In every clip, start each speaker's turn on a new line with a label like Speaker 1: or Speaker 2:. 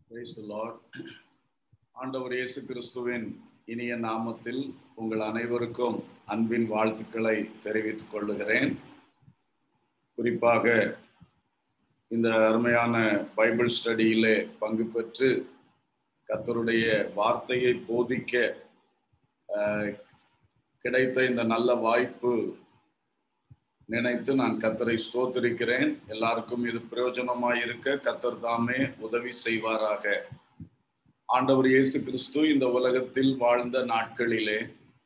Speaker 1: Praise the Lord. ஆண்டவர் இயேசு கிறிஸ்துவின் இனிய நாமத்தில் உங்கள் அனைவருக்கும் அன்பின் வாழ்த்துக்களை தெரிவித்துக் கொள்ளுகிறேன் குறிப்பாக இந்த அருமையான பைபிள் ஸ்டடியிலே பங்கு பெற்று கர்த்தருடைய வார்த்தையை போதிக்க அஹ், கிடைத்த இந்த நல்ல வாய்ப்பு நினைத்து நான் கத்தரை ஸ்தோத்திரிக்கிறேன் எல்லாருக்கும் இது பிரயோஜனமாய் இருக்க கத்தர் தாமே உதவி செய்வாராக ஆண்டவர் இயேசு கிறிஸ்து இந்த உலகத்தில் வாழ்ந்த நாட்களிலே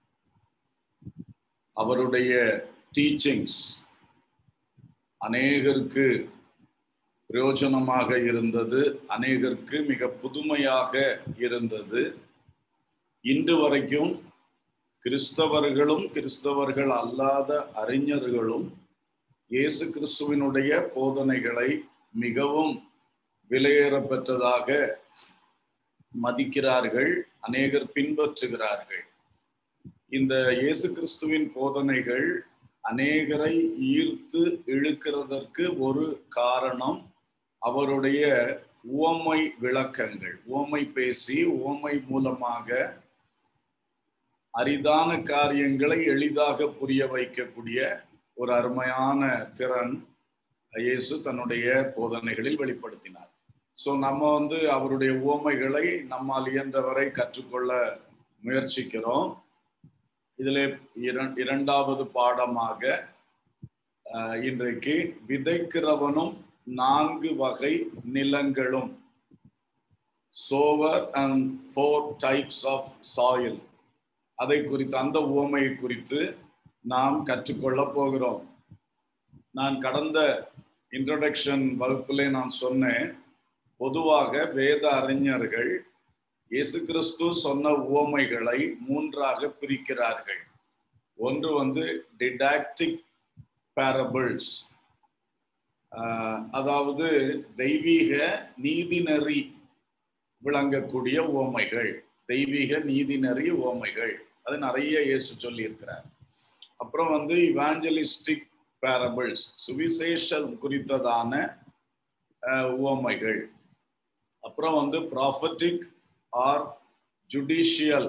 Speaker 1: அவருடைய டீச்சிங்ஸ் அநேகருக்கு பிரயோஜனமாக இருந்தது அநேகருக்கு மிக புதுமையாக இருந்தது இன்று வரைக்கும் கிறிஸ்தவர்களும் கிறிஸ்தவர்கள் அல்லாத அறிஞர்களும் இயேசு கிறிஸ்துவினுடைய போதனைகளை மிகவும் விலையேற பெற்றதாக மதிக்கிறார்கள் அநேகர் பின்பற்றுகிறார்கள் இந்த இயேசு கிறிஸ்துவின் போதனைகள் அநேகரை ஈர்த்து இழுக்கிறதற்கு ஒரு காரணம் அவருடைய உவமை விளக்கங்கள் உவமை பேசி உவமை மூலமாக அரிதான காரியங்களை எளிதாக புரிய வைக்கக்கூடிய ஒரு அருமையான திறன் இயேசு தன்னுடைய போதனைகளில் வெளிப்படுத்தினார் ஸோ நம்ம வந்து அவருடைய உவமைகளை நம்மால் இயன்றவரை கற்றுக்கொள்ள முயற்சிக்கிறோம் இதில் இரண்- இரண்டாவது பாடமாக அஹ், இன்றைக்கு விதைக்கிறவனும் நான்கு வகை நிலங்களும் sower and four types of soil அதை குறித்து அந்த உவமையை குறித்து நாம் கற்றுக்கொள்ள போகிறோம் நான் கடந்த இன்ட்ரடக்ஷன் வகுப்பிலே நான் சொன்னேன் பொதுவாக வேத அறிஞர்கள் இயேசு கிறிஸ்து சொன்ன உவமைகளை மூன்றாக பிரிக்கிறார்கள் ஒன்று வந்து டிடாக்டிக் பேரபிள்ஸ் அதாவது தெய்வீக நீதிநெறி விளங்கக்கூடிய உவமைகள் தெய்வீக நீதிநெறி உவமைகள் அது நிறைய இயேசு சொல்லி இருக்கிறார் அப்புறம் வந்து இவாஞ்சலிஸ்டிக் பேரபிள்ஸ் சுவிசேஷம் குறித்ததான அஹ், உவமைகள் அப்புறம் வந்து ப்ராஃபட்டிக் ஆர் ஜுடிஷியல்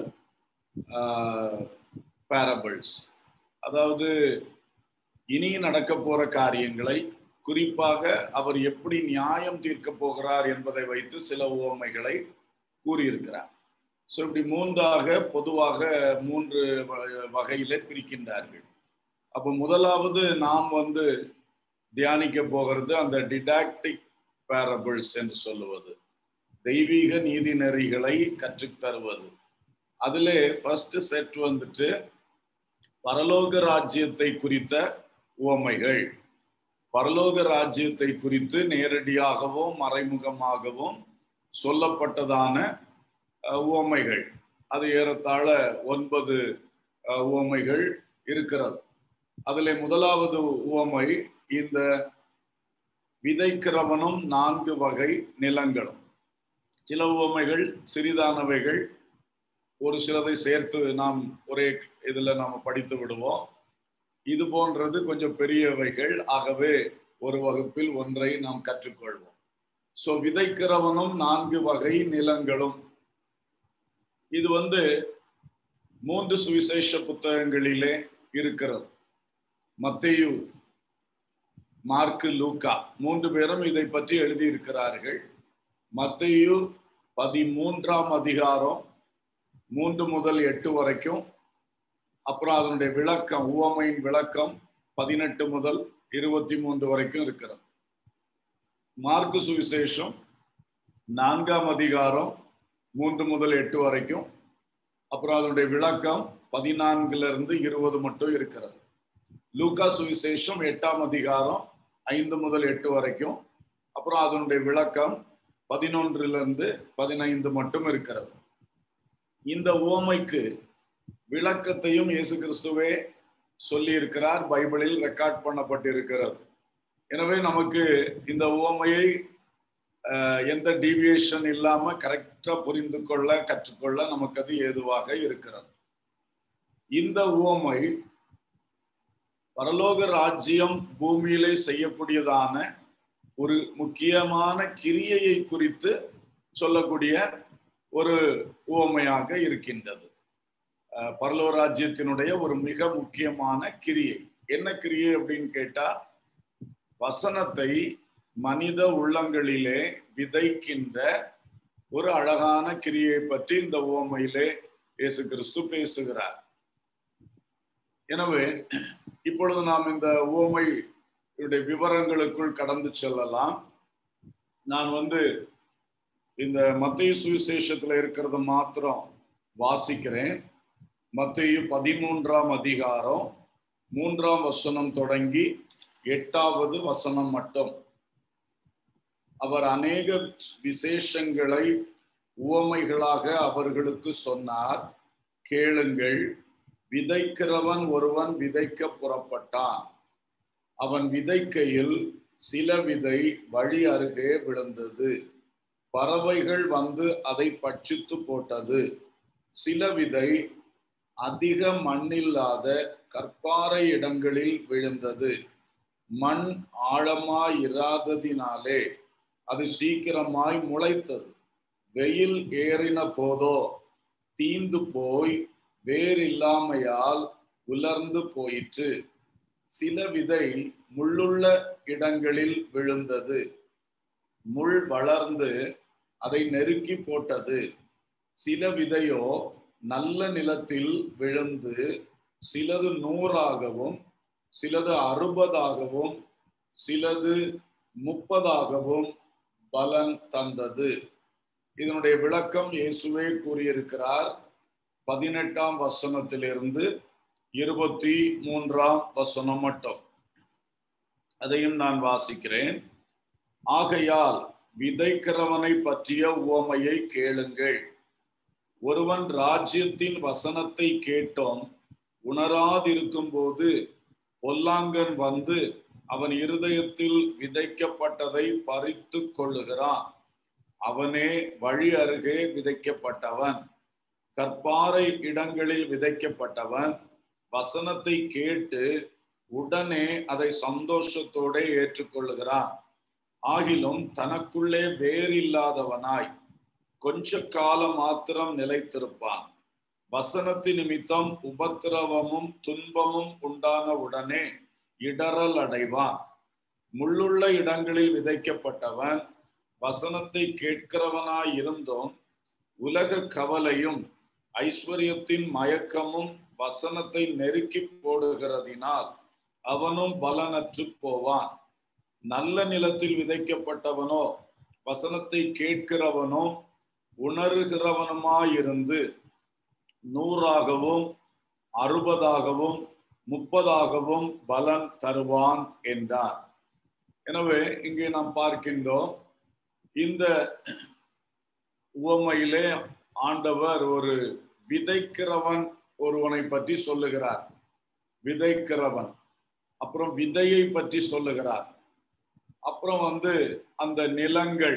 Speaker 1: பேரபிள்ஸ் அதாவது இனி நடக்க போற காரியங்களை குறிப்பாக அவர் எப்படி நியாயம் தீர்க்க போகிறார் என்பதை வைத்து சில உவமைகளை கூறியிருக்கிறார் ஸோ இப்படி மூன்றாக பொதுவாக மூன்று வ- வகையிலே பிரிக்கின்றார்கள் அப்போ முதலாவது நாம் வந்து தியானிக்க போகிறது அந்த டிடாக்டிக் பேரபிள்ஸ் என்று சொல்லுவது தெய்வீக நீதி நெறிகளை கற்றுத் தருவது அதிலே ஃபர்ஸ்ட் செட் வந்துட்டு பரலோக ராஜ்யத்தை குறித்த உவமைகள் பரலோக ராஜ்யத்தை குறித்து நேரடியாகவும் மறைமுகமாகவும் சொல்லப்பட்டதான அஹ், உவமைகள் அது ஏறத்தாழ ஒன்பது அஹ், உவமைகள் இருக்கிறது அதிலே முதலாவது உவமை இந்த விதைக்கிறவனும் நான்கு வகை நிலங்களும் சில உவமைகள் சிறிதானவைகள் ஒரு சிலதை சேர்த்து நாம் ஒரே இதுல நாம படித்து விடுவோம் இது போன்றது கொஞ்சம் பெரியவைகள் ஆகவே ஒரு வகுப்பில் ஒன்றை நாம் கற்றுக்கொள்வோம் சோ விதைக்கிறவனும் நான்கு வகை நிலங்களும் இது வந்து மூன்று சுவிசேஷ புத்தகங்களிலே இருக்கிறது மத்தேயு மார்க்கு லூக்கா மூன்று பேரும் இதை பற்றி எழுதியிருக்கிறார்கள் மத்தேயு பதிமூன்றாம் அதிகாரம் மூன்று முதல் எட்டு வரைக்கும் அப்புறம் அதனுடைய விளக்கம் உவமையின் விளக்கம் பதினெட்டு முதல் இருபத்தி மூன்று வரைக்கும் இருக்கிறது மார்க்கு சுவிசேஷம் நான்காம் அதிகாரம் மூன்று முதல் எட்டு வரைக்கும் அப்புறம் அதனுடைய விளக்கம் பதினான்குல இருந்து இருபது மட்டும் இருக்கிறது லூக்கா சுவிசேஷம் எட்டாம் அதிகாரம் ஐந்து முதல் எட்டு வரைக்கும் அப்புறம் அதனுடைய விளக்கம் பதினொன்றுல இருந்து பதினைந்து மட்டும் இருக்கிறது இந்த உவமைக்கு விளக்கத்தையும் இயேசு கிறிஸ்துவே சொல்லி இருக்கிறார் பைபிளில் ரெக்கார்ட் பண்ணப்பட்டிருக்கிறது எனவே நமக்கு இந்த உவமையை அஹ், எந்த டீவியேஷன் இல்லாம கரெக்டா புரிந்து கொள்ள கற்றுக்கொள்ள நமக்கு அது ஏதுவாக இருக்கிறது இந்த உவமை பரலோக ராஜ்யம் பூமியிலே செய்யக்கூடியதான ஒரு முக்கியமான கிரியையை குறித்து சொல்லக்கூடிய ஒரு உவமையாக இருக்கின்றது அஹ் பரலோக ராஜ்யத்தினுடைய ஒரு மிக முக்கியமான கிரியை என்ன கிரியை அப்படின்னு கேட்டா வசனத்தை மனித உள்ளங்களிலே விதைக்கின்ற ஒரு அழகான கிரியை பற்றி இந்த உவமையிலே இயேசு கிறிஸ்து பேசுகிறார் எனவே இப்பொழுது நாம் இந்த உவமை விவரங்களுக்குள் கடந்து செல்லலாம் நான் வந்து இந்த மத்திய சுவிசேஷத்துல இருக்கிறத மாத்திரம் வாசிக்கிறேன் மத்திய பதிமூன்றாம் அதிகாரம் மூன்றாம் வசனம் தொடங்கி எட்டாவது வசனம் மட்டும் அவர் அநேக விசேஷங்களை உவமைகளாக அவர்களுக்கு சொன்னார் கேளுங்கள் விதைக்கிறவன் ஒருவன் விதைக்க புறப்பட்டான் அவன் விதைக்கையில் சில விதை வழி அருகே விழுந்தது பறவைகள் வந்து அதை பட்சித்து போட்டது சில விதை அதிக மண்ணில்லாத கற்பாறை இடங்களில் விழுந்தது மண் ஆழமாய் இராததினாலே அது சீக்கிரமாய் முளைத்தது வெயில் ஏறின போதோ தீந்து போய் வேறில்லாமையால் உலர்ந்து போயிற்று சில விதை முள்ளுள்ள இடங்களில் விழுந்தது முள் வளர்ந்து அதை நெருக்கி போட்டது சில விதையோ நல்ல நிலத்தில் விழுந்து சிலது நூறாகவும் சிலது அறுபதாகவும் சிலது முப்பதாகவும் பலன் தந்தது இதனுடைய விளக்கம் இயேசுவே கூறியிருக்கிறார் பதினெட்டாம் வசனத்திலிருந்து இருபத்தி மூன்றாம் வசனம் மட்டும் அதையும் நான் வாசிக்கிறேன் ஆகையால் விதைக்கிறவனை பற்றிய உவமையை கேளுங்கள் ஒருவன் ராஜ்யத்தின் வசனத்தை கேட்டோம் உணராதிருக்கும் போது பொல்லாங்கன் வந்து அவன் இருதயத்தில் விதைக்கப்பட்டதை பறித்து கொள்ளுகிறான் அவனே வழி அருகே விதைக்கப்பட்டவன் கற்பாறை இடங்களில் விதைக்கப்பட்டவன் வசனத்தை கேட்டு உடனே அதை சந்தோஷத்தோட ஏற்றுக்கொள்ளுகிறான் ஆகிலும் தனக்குள்ளே வேறில்லாதவனாய் கொஞ்ச காலம் மாத்திரம் நிலைத்திருப்பான் வசனத்து நிமித்தம் உபத்திரவமும் துன்பமும் உண்டான உடனே இடரல் அடைவான் முள்ளுள்ள இடங்களில் விதைக்கப்பட்டவன் வசனத்தை கேட்கிறவனாய் இருந்தும் உலக கவலையும் ஐஸ்வர்யத்தின் மயக்கமும் வசனத்தை நெருக்கி போடுகிறதினால் அவனும் பலனற்று போவான் நல்ல நிலத்தில் விதைக்கப்பட்டவனோ வசனத்தை கேட்கிறவனோ உணர்கிறவனுமாயிருந்து நூறாகவும் அறுபதாகவும் முப்பதாகவும் பலன் தருவான் என்றார் எனவே இங்கே நாம் பார்க்கின்றோம் இந்த உவமையிலே ஆண்டவர் ஒரு விதைக்கிறவன் ஒருவனை பற்றி சொல்லுகிறார் விதைக்கிறவன் அப்புறம் விதையை பற்றி சொல்லுகிறார் அப்புறம் வந்து அந்த நிலங்கள்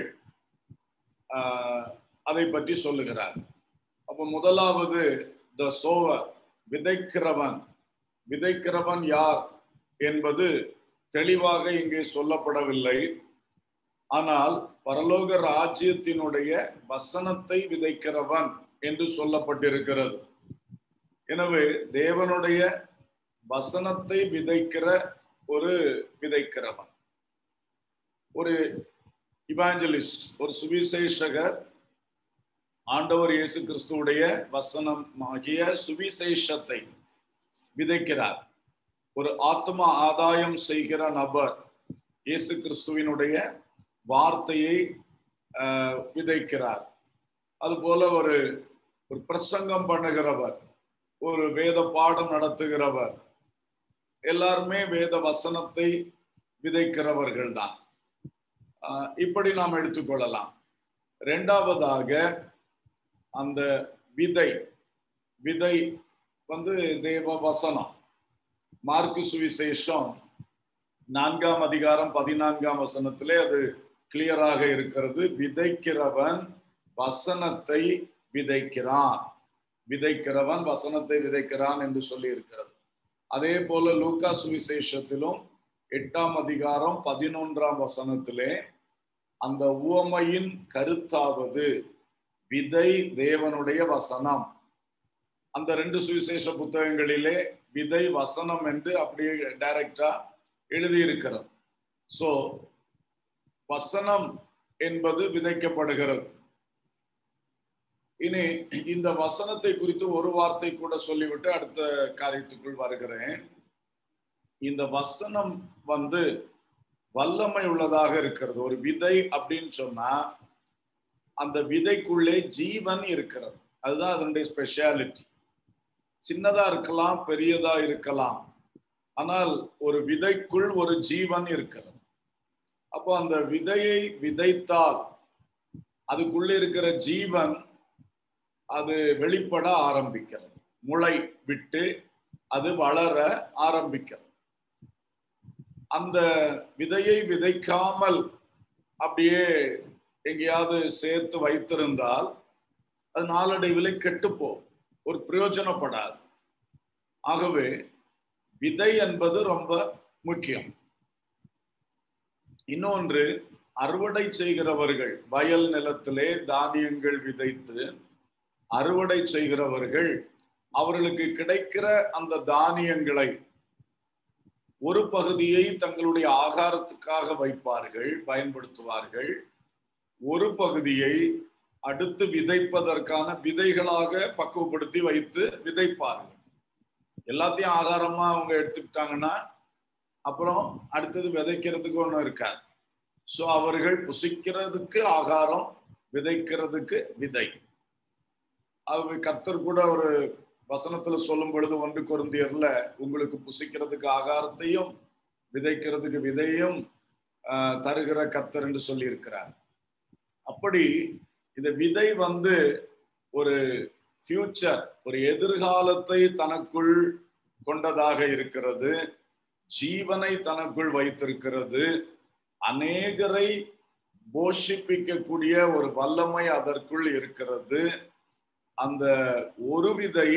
Speaker 1: அதை பற்றி சொல்லுகிறார் அப்ப முதலாவது த சோவர் விதைக்கிறவன் விதைக்கிறவன் யார் என்பது தெளிவாக இங்கே சொல்லப்படவில்லை ஆனால் பரலோக ராஜ்யத்தினுடைய வசனத்தை விதைக்கிறவன் என்று சொல்லப்பட்டிருக்கிறது எனவே தேவனுடைய வசனத்தை விதைக்கிற ஒரு விதைக்கிறவன் ஒரு இவாஞ்சலிஸ்ட் ஒரு சுவிசேஷகர் ஆண்டவர் இயேசு கிறிஸ்துவுடைய வசனம் ஆகிய சுவிசேஷத்தை விதைக்கிறார் ஒரு ஆத்ம ஆதாயம் செய்கிற நபர் இயேசு கிறிஸ்துவினுடைய வார்த்தையை விதைக்கிறார் அதுபோல ஒரு ஒரு பிரசங்கம் பண்ணுகிறவர் ஒரு வேத பாடம் நடத்துகிறவர் எல்லாருமே வேத வசனத்தை விதைக்கிறவர்கள் தான் இப்படி நாம் எடுத்துக்கொள்ளலாம் ரெண்டாவதாக அந்த விதை விதை வந்து தேவ வசனம் மார்க்கு சுவிசேஷம் நான்காம் அதிகாரம் பதினான்காம் வசனத்திலே அது கிளியராக இருக்கிறது விதைக்கிறவன் வசனத்தை விதைக்கிறான் விதைக்கிறவன் வசனத்தை விதைக்கிறான் என்று சொல்லி இருக்கிறது அதே போல லூக்கா சுவிசேஷத்திலும் எட்டாம் அதிகாரம் பதினொன்றாம் வசனத்திலே அந்த உவமையின் கருத்தாவது விதை தேவனுடைய வசனம் அந்த ரெண்டு சுவிசேஷ புத்தகங்களிலே விதை வசனம் என்று அப்படியே டைரக்டா எழுதியிருக்கிறது சோ வசனம் என்பது விதைக்கப்படுகிறது இனி இந்த வசனத்தை குறித்து ஒரு வார்த்தை கூட சொல்லிவிட்டு அடுத்த காரியத்துக்குள் வருகிறேன் இந்த வசனம் வந்து வல்லமை உள்ளதாக இருக்கிறது ஒரு விதை அப்படின்னு சொன்னா அந்த விதைக்குள்ளே ஜீவன் இருக்கிறது அதுதான் அதனுடைய ஸ்பெஷாலிட்டி சின்னதா இருக்கலாம் பெரியதா இருக்கலாம் ஆனால் ஒரு விதைக்குள் ஒரு ஜீவன் இருக்கிறது அப்போ அந்த விதையை விதைத்தால் அதுக்குள்ள இருக்கிற ஜீவன் அது வெளிப்பட ஆரம்பிக்கிறது முளை விட்டு அது வளர ஆரம்பிக்கிறது அந்த விதையை விதைக்காமல் அப்படியே எங்கேயாவது சேர்த்து வைத்திருந்தால் அது நாளடைவில் கெட்டுப்போ ஒரு பிரயோஜனப்படாது ஆகவே விதை என்பது ரொம்ப முக்கியம் இன்னொன்று அறுவடை செய்கிறவர்கள் வயல் நிலத்திலே தானியங்கள் விதைத்து அறுவடை செய்கிறவர்கள் அவர்களுக்கு கிடைக்கிற அந்த தானியங்களை ஒரு பகுதியை தங்களுடைய ஆகாரத்துக்காக வைப்பார்கள் பயன்படுத்துவார்கள் ஒரு பகுதியை அடுத்து விதைப்பதற்கான விதைகளாக பக்குவப்படுத்தி வைத்து விதைப்பார்கள் எல்லாத்தையும் ஆதாரமா அவங்க எடுத்துக்கிட்டாங்கன்னா அப்புறம் அடுத்தது விதைக்கிறதுக்கு ஒன்றும் இருக்காது ஸோ அவர்கள் புசிக்கிறதுக்கு ஆகாரம் விதைக்கிறதுக்கு விதை அது கர்த்தர் கூட ஒரு வசனத்துல சொல்லும் பொழுது ஒன்று குருந்தியர்ல உங்களுக்கு புசிக்கிறதுக்கு ஆகாரத்தையும் விதைக்கிறதுக்கு விதையும் தருகிற கர்த்தர் என்று சொல்லி இருக்கிறார் அப்படி இந்த விதை வந்து ஒரு ஃபியூச்சர் ஒரு எதிர்காலத்தை தனக்குள் கொண்டதாக இருக்கிறது ஜீவனை தனக்குள் வைத்திருக்கிறது அநேகரை போஷிப்பிக்கக்கூடிய ஒரு வல்லமை அதற்குள் இருக்கிறது அந்த ஒரு விதை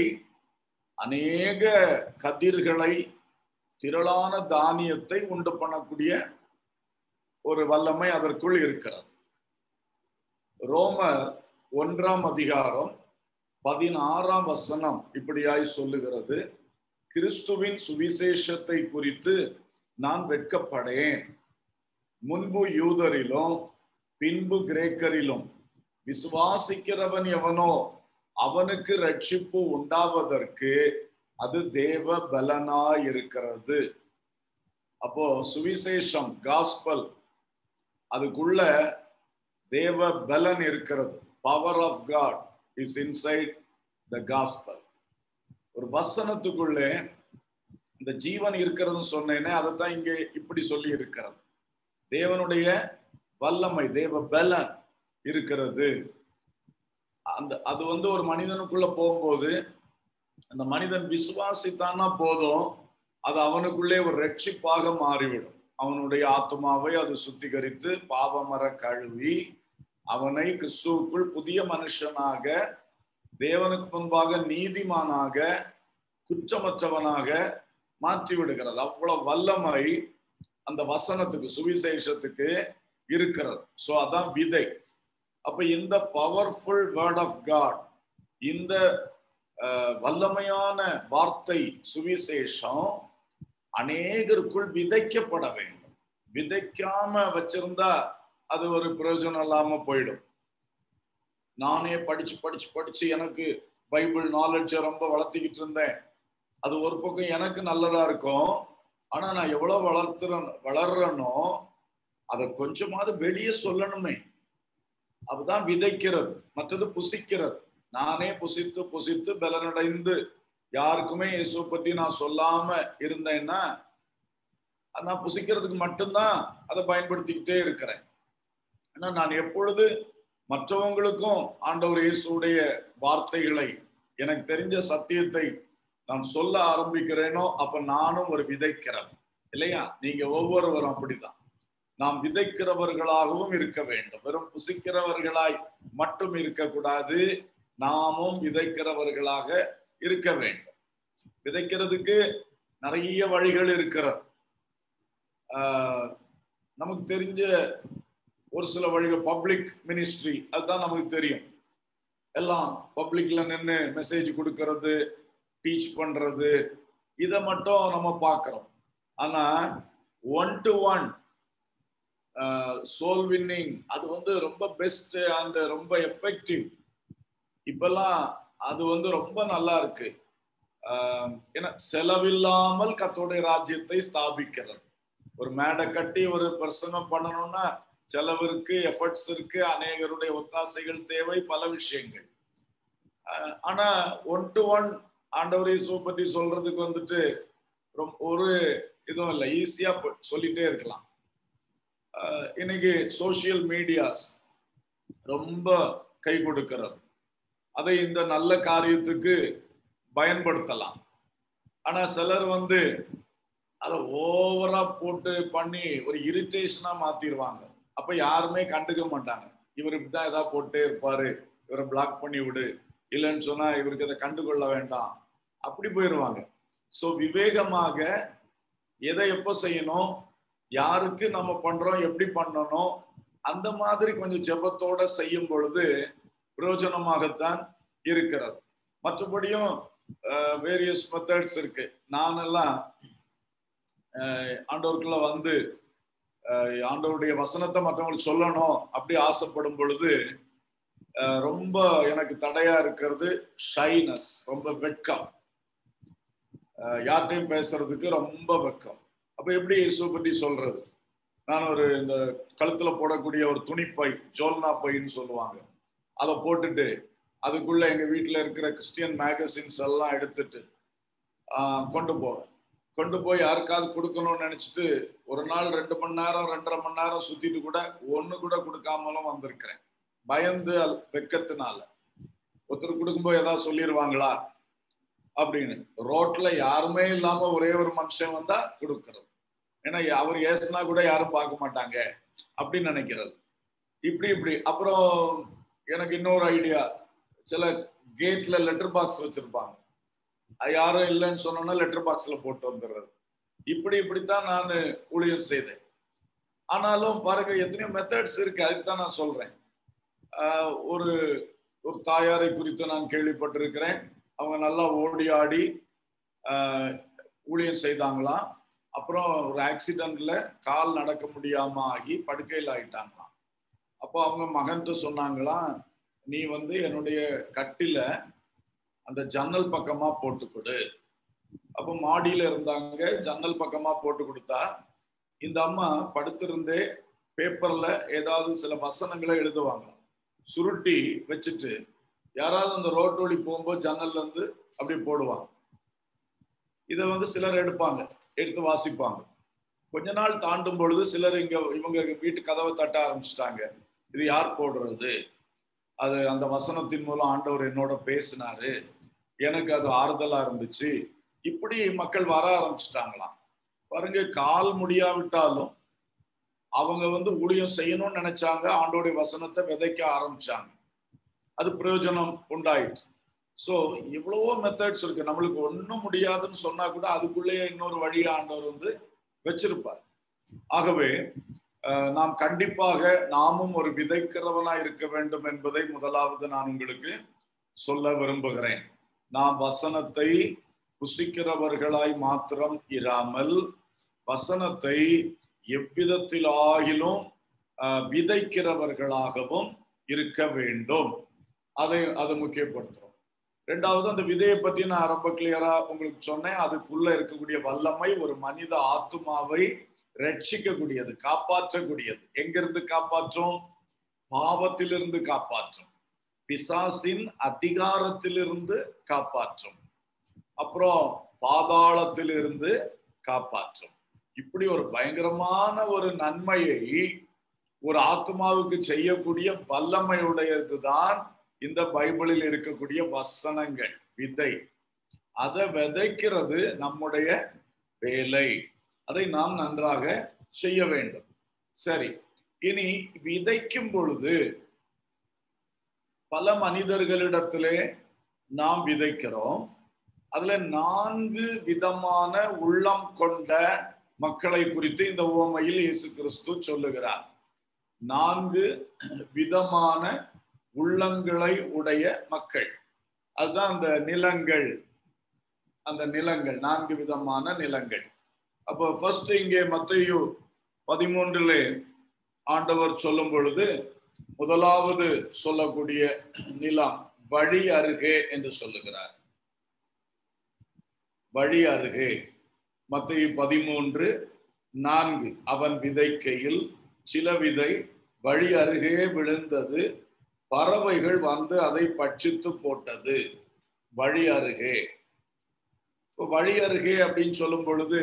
Speaker 1: அநேக கதிர்களை திரளான தானியத்தை உண்டு பண்ணக்கூடிய ஒரு வல்லமை அதற்குள் இருக்கிறது ரோமர் ஒன்றாம் அதிகாரம் பதினாறாம் வசனம் இப்படியாய் சொல்லுகிறது கிறிஸ்துவின் சுவிசேஷத்தை குறித்து நான் வெட்கப்படேன் முன்பு யூதரிலும் பின்பு கிரேக்கரிலும் விசுவாசிக்கிறவன் எவனோ அவனுக்கு ரட்சிப்பு உண்டாவதற்கு அது தேவ பலனாய் இருக்கிறது அப்போ சுவிசேஷம் காஸ்பல் அதுக்குள்ள தேவ பலன் இருக்கிறது power of God is inside the gospel ஒரு வசனத்துக்குள்ளே இந்த ஜீவன் இருக்கிறதுன்னு சொன்னேனே அதைத்தான் இங்கே இப்படி சொல்லி இருக்கிறது தேவனுடைய வல்லமை தேவ பலன் இருக்கிறது அந்த அது வந்து ஒரு மனிதனுக்குள்ள போகும்போது அந்த மனிதன் விசுவாசித்தானா போதும் அது அவனுக்குள்ளே ஒரு ரட்சிப்பாக மாறிவிடும் அவனுடைய ஆத்மாவை அது சுத்திகரித்து பாவமர கழுவி அவனை கிறிஸ்துவுக்குள் புதிய மனுஷனாக தேவனுக்கு முன்பாக நீதிமானாக குற்றமற்றவனாக மாற்றி விடுகிறது அவ்வளவு வல்லமை அந்த வசனத்துக்கு சுவிசேஷத்துக்கு இருக்கிறது சோ அதான் விதை அப்ப இந்த பவர்ஃபுல் வேர்ட் ஆஃப் காட் இந்த வல்லமையான வார்த்தை சுவிசேஷம் அநேகருக்குள் விதைக்கப்பட வேண்டும் விதைக்காம வச்சிருந்தா அது ஒரு பிரயோஜனம் இல்லாம போயிடும் நானே படிச்சு படிச்சு படிச்சு எனக்கு பைபிள் நாலேஜ ரொம்ப வளர்த்திக்கிட்டு இருந்தேன் அது ஒரு பக்கம் எனக்கு நல்லதா இருக்கும் ஆனா நான் எவ்வளவு வளர்த்துறேன் வளர்றனோ அதை கொஞ்சமாவது வெளியே சொல்லணுமே அதுதான் விதைக்கிறது மற்றது புசிக்கிறது நானே புசித்து புசித்து பலனடைந்து யாருக்குமே இயேசு பற்றி நான் சொல்லாம இருந்தேன்னா நான் புசிக்கிறதுக்கு மட்டும்தான் அதை பயன்படுத்திக்கிட்டே இருக்கிறேன் ஏன்னா நான் எப்பொழுது மற்றவங்களுக்கும் ஆண்டவர் இயேசுடைய வார்த்தைகளை எனக்கு தெரிஞ்ச சத்தியத்தை நான் சொல்ல ஆரம்பிக்கிறேனோ அப்ப நானும் ஒரு விதைக்கிறவன் இல்லையா நீங்க ஒவ்வொருவரும் அப்படிதான் நாம் விதைக்கிறவர்களாகவும் இருக்க வேண்டும் வெறும் புசிக்கிறவர்களாய் மட்டும் இருக்கக்கூடாது நாமும் விதைக்கிறவர்களாக இருக்க வேண்டும் விதைக்கிறதுக்கு நிறைய வழிகள் இருக்கிறது நமக்கு தெரிஞ்ச ஒரு சில வழிகள் பப்ளிக் மினிஸ்ட்ரி அதுதான் நமக்கு தெரியும் எல்லாம் பப்ளிக்ல நின்று மெசேஜ் கொடுக்கறது டீச் பண்றது இதை மட்டும் நம்ம பார்க்கிறோம் ஆனா one to one soul winning அது வந்து ரொம்ப பெஸ்ட் அண்ட் ரொம்ப எஃபெக்டிவ் இப்பெல்லாம் அது வந்து ரொம்ப நல்லா இருக்கு ஏன்னா செலவில்லாமல் கத்தோடைய ராஜ்யத்தை ஸ்தாபிக்கிறது ஒரு மேடை கட்டி ஒரு பிரசங்கம் பண்ணணும்னா செலவு இருக்கு எஃபர்ட்ஸ் இருக்கு அநேகருடைய ஒத்தாசைகள் தேவை பல விஷயங்கள் ஆனா ஒன் டு ஒன் ஆண்டவர் இயேசு பற்றி சொல்றதுக்கு வந்துட்டு ரொம்ப ஒரு இதுவும் இல்லை ஈஸியா சொல்லிட்டே இருக்கலாம் இன்னைக்கு சோசியல் மீடியாஸ் ரொம்ப கை கொடுக்கிறது அதை இந்த நல்ல காரியத்துக்கு பயன்படுத்தலாம் ஆனா சிலர் வந்து அதை ஓவரா போட்டு பண்ணி ஒரு இரிட்டேஷனா மாத்திடுவாங்க அப்ப யாருமே கண்டுக்க மாட்டாங்க இவர் இப்படிதான் ஏதாவது போட்டே இருப்பாரு இவரை பிளாக் பண்ணி விடு இல்லைன்னு சொன்னா இவருக்கு அதை கண்டுகொள்ள வேண்டாம் அப்படி போயிடுவாங்க ஸோ விவேகமாக எதை எப்போ செய்யணும் யாருக்கு நம்ம பண்றோம் எப்படி பண்ணணும் அந்த மாதிரி கொஞ்சம் ஜெபத்தோட செய்யும் பொழுது பிரயோஜனமாகத்தான் இருக்கிறது மற்றபடியும் வேரியஸ் மெத்தட்ஸ் இருக்கு நானெல்லாம் ஆண்டவருக்குள்ள வந்து ஆண்டவருடைய வசனத்தை மற்றவங்களுக்கு சொல்லணும் அப்படி ஆசைப்படும் பொழுது ரொம்ப எனக்கு தடையா இருக்கிறது ஷைனஸ் ரொம்ப வெட்கம் யார்கிட்டையும் பேசுறதுக்கு ரொம்ப வெட்கம் அப்ப எப்படி இயேசு பற்றி சொல்றது நான் ஒரு இந்த கழுத்துல போடக்கூடிய ஒரு துணிப்பை ஜோல்னா பைன்னு சொல்லுவாங்க அதை போட்டுட்டு அதுக்குள்ள எங்க வீட்டுல இருக்கிற கிறிஸ்டியன் மேகசின்ஸ் எல்லாம் எடுத்துட்டு கொண்டு போவேன் கொண்டு போய் யாருக்காவது கொடுக்கணும்னு நினைச்சிட்டு ஒரு நாள் ரெண்டு மணி நேரம் ரெண்டரை மணி நேரம் சுத்திட்டு கூட ஒண்ணு கூட கொடுக்காமலும் வந்திருக்கிறேன் பயந்து வெக்கத்தினால ஒருத்தர் கொடுக்கும்போது ஏதாவது சொல்லிடுவாங்களா அப்படின்னு ரோட்ல யாருமே இல்லாம ஒரே ஒரு மனுஷன் வந்தா கொடுக்கறது ஏன்னா அவர் ஏசுனா கூட யாரும் பார்க்க மாட்டாங்க அப்படின்னு நினைக்கிறது இப்படி இப்படி அப்புறம் எனக்கு இன்னொரு ஐடியா சில கேட்ல லெட்டர் பாக்ஸ் வச்சிருப்பாங்க யாரும் இல்லைன்னு சொன்னோன்னா லெட்டர் பாக்ஸ்ல போட்டு வந்துடுறது இப்படி இப்படித்தான் நான் ஊழியர் செய்தேன் ஆனாலும் பாருங்க எத்தனையோ மெத்தட்ஸ் இருக்கு அதுக்கு தான் நான் சொல்றேன் ஒரு ஒரு தாயாரை குறித்து நான் கேள்விப்பட்டிருக்கிறேன் அவங்க நல்லா ஓடி ஆடி ஊழியம் செய்தாங்களாம் அப்புறம் ஒரு ஆக்சிடென்ட்ல கால் நடக்க முடியாம ஆகி படுக்கையில் ஆயிட்டாங்களாம் அப்போ அவங்க மகன்கிட்ட சொன்னாங்களாம் நீ வந்து என்னுடைய கட்டில அந்த ஜன்னல் பக்கமா போட்டு கொடு அப்போ மாடியில இருந்தாங்க ஜன்னல் பக்கமா போட்டு கொடுத்தா இந்த அம்மா படுத்திருந்தே பேப்பர்ல ஏதாவது சில வசனங்களை எழுதுவாங்க சுருட்டி வச்சுட்டு யாராவது அந்த ரோட்டு வழி போகும்போது ஜன்னல்ல இருந்து அப்படி போடுவாங்க இதை வந்து சிலர் எடுப்பாங்க எடுத்து வாசிப்பாங்க கொஞ்ச நாள் தாண்டும் பொழுது சிலர் இங்க இவங்க வீட்டு கதவை தட்ட ஆரம்பிச்சிட்டாங்க இது யார் போடுறது அது அந்த வசனத்தின் மூலம் ஆண்டவர் என்னோட பேசினாரு எனக்கு அது ஆறுதலா இருந்துச்சு இப்படி மக்கள் வர ஆரம்பிச்சிட்டாங்களாம் பாருங்க கால் முடியாவிட்டாலும் அவங்க வந்து ஊழியம் செய்யணும்னு நினைச்சாங்க ஆண்டோடைய வசனத்தை விதைக்க ஆரம்பிச்சாங்க அது பிரயோஜனம் உண்டாயிடுச்சு ஸோ இவ்வளவோ மெத்தட்ஸ் இருக்கு நம்மளுக்கு ஒன்றும் முடியாதுன்னு சொன்னா கூட அதுக்குள்ளேயே இன்னொரு வழியை ஆண்டவர் வந்து வச்சிருப்பார் ஆகவே நாம் கண்டிப்பாக நாமும் ஒரு விதைக்கிறவனா இருக்க வேண்டும் என்பதை முதலாவது நான் உங்களுக்கு சொல்ல விரும்புகிறேன் நாம் வசனத்தை புசிக்கிறவர்களாய் மாத்திரம் இராமல் வசனத்தை எவ்விதத்தில் ஆகிலும் விதைக்கிறவர்களாகவும் இருக்க வேண்டும் அதை அதை முக்கியப்படுத்துறோம் ரெண்டாவது அந்த விதையை பற்றி நான் ரொம்ப கிளியரா உங்களுக்கு சொன்னேன் அதுக்குள்ள இருக்கக்கூடிய வல்லமை ஒரு மனித ஆத்மாவை ரட்சிக்கக்கூடியது காப்பாற்றக்கூடியது எங்கிருந்து காப்பாற்றும் பாவத்திலிருந்து காப்பாற்றும் பிசாசின் அதிகாரத்திலிருந்து காப்பாற்றும் அப்புறம் பாதாளத்திலிருந்து காப்பாற்றும் இப்படி ஒரு பயங்கரமான ஒரு நன்மையை ஒரு ஆத்மாவுக்கு செய்யக்கூடிய வல்லமையுடையதுதான் இந்த பைபிளில் இருக்கக்கூடிய வசனங்கள் விதை அதை விதைக்கிறது நம்முடைய வேலை அதை நாம் நன்றாக செய்ய வேண்டும் சரி இனி விதைக்கும் பொழுது பல மனிதர்களிடத்திலே நாம் விதைக்கிறோம் அதுல நான்கு விதமான உள்ளம் கொண்ட மக்களை குறித்து இந்த உவமையில் இயேசு கிறிஸ்து சொல்லுகிறார் நான்கு விதமான உள்ளங்களை உடைய மக்கள் அதுதான் அந்த நிலங்கள் அந்த நிலங்கள் நான்கு விதமான நிலங்கள் அப்போ ஃபர்ஸ்ட் இங்கே மத்தையு பதிமூன்றுல ஆண்டவர் சொல்லும் பொழுது முதலாவது சொல்லக்கூடிய நிலம் வழி அருகே என்று சொல்லுகிறார் வழி அருகே மத்திய பதிமூன்று நான்கு அவன் விதைக்கையில் சில விதை வழி அருகே விழுந்தது பறவைகள் வந்து அதை பட்சித்து போட்டது வழி அருகே வழி அருகே அப்படின்னு சொல்லும் பொழுது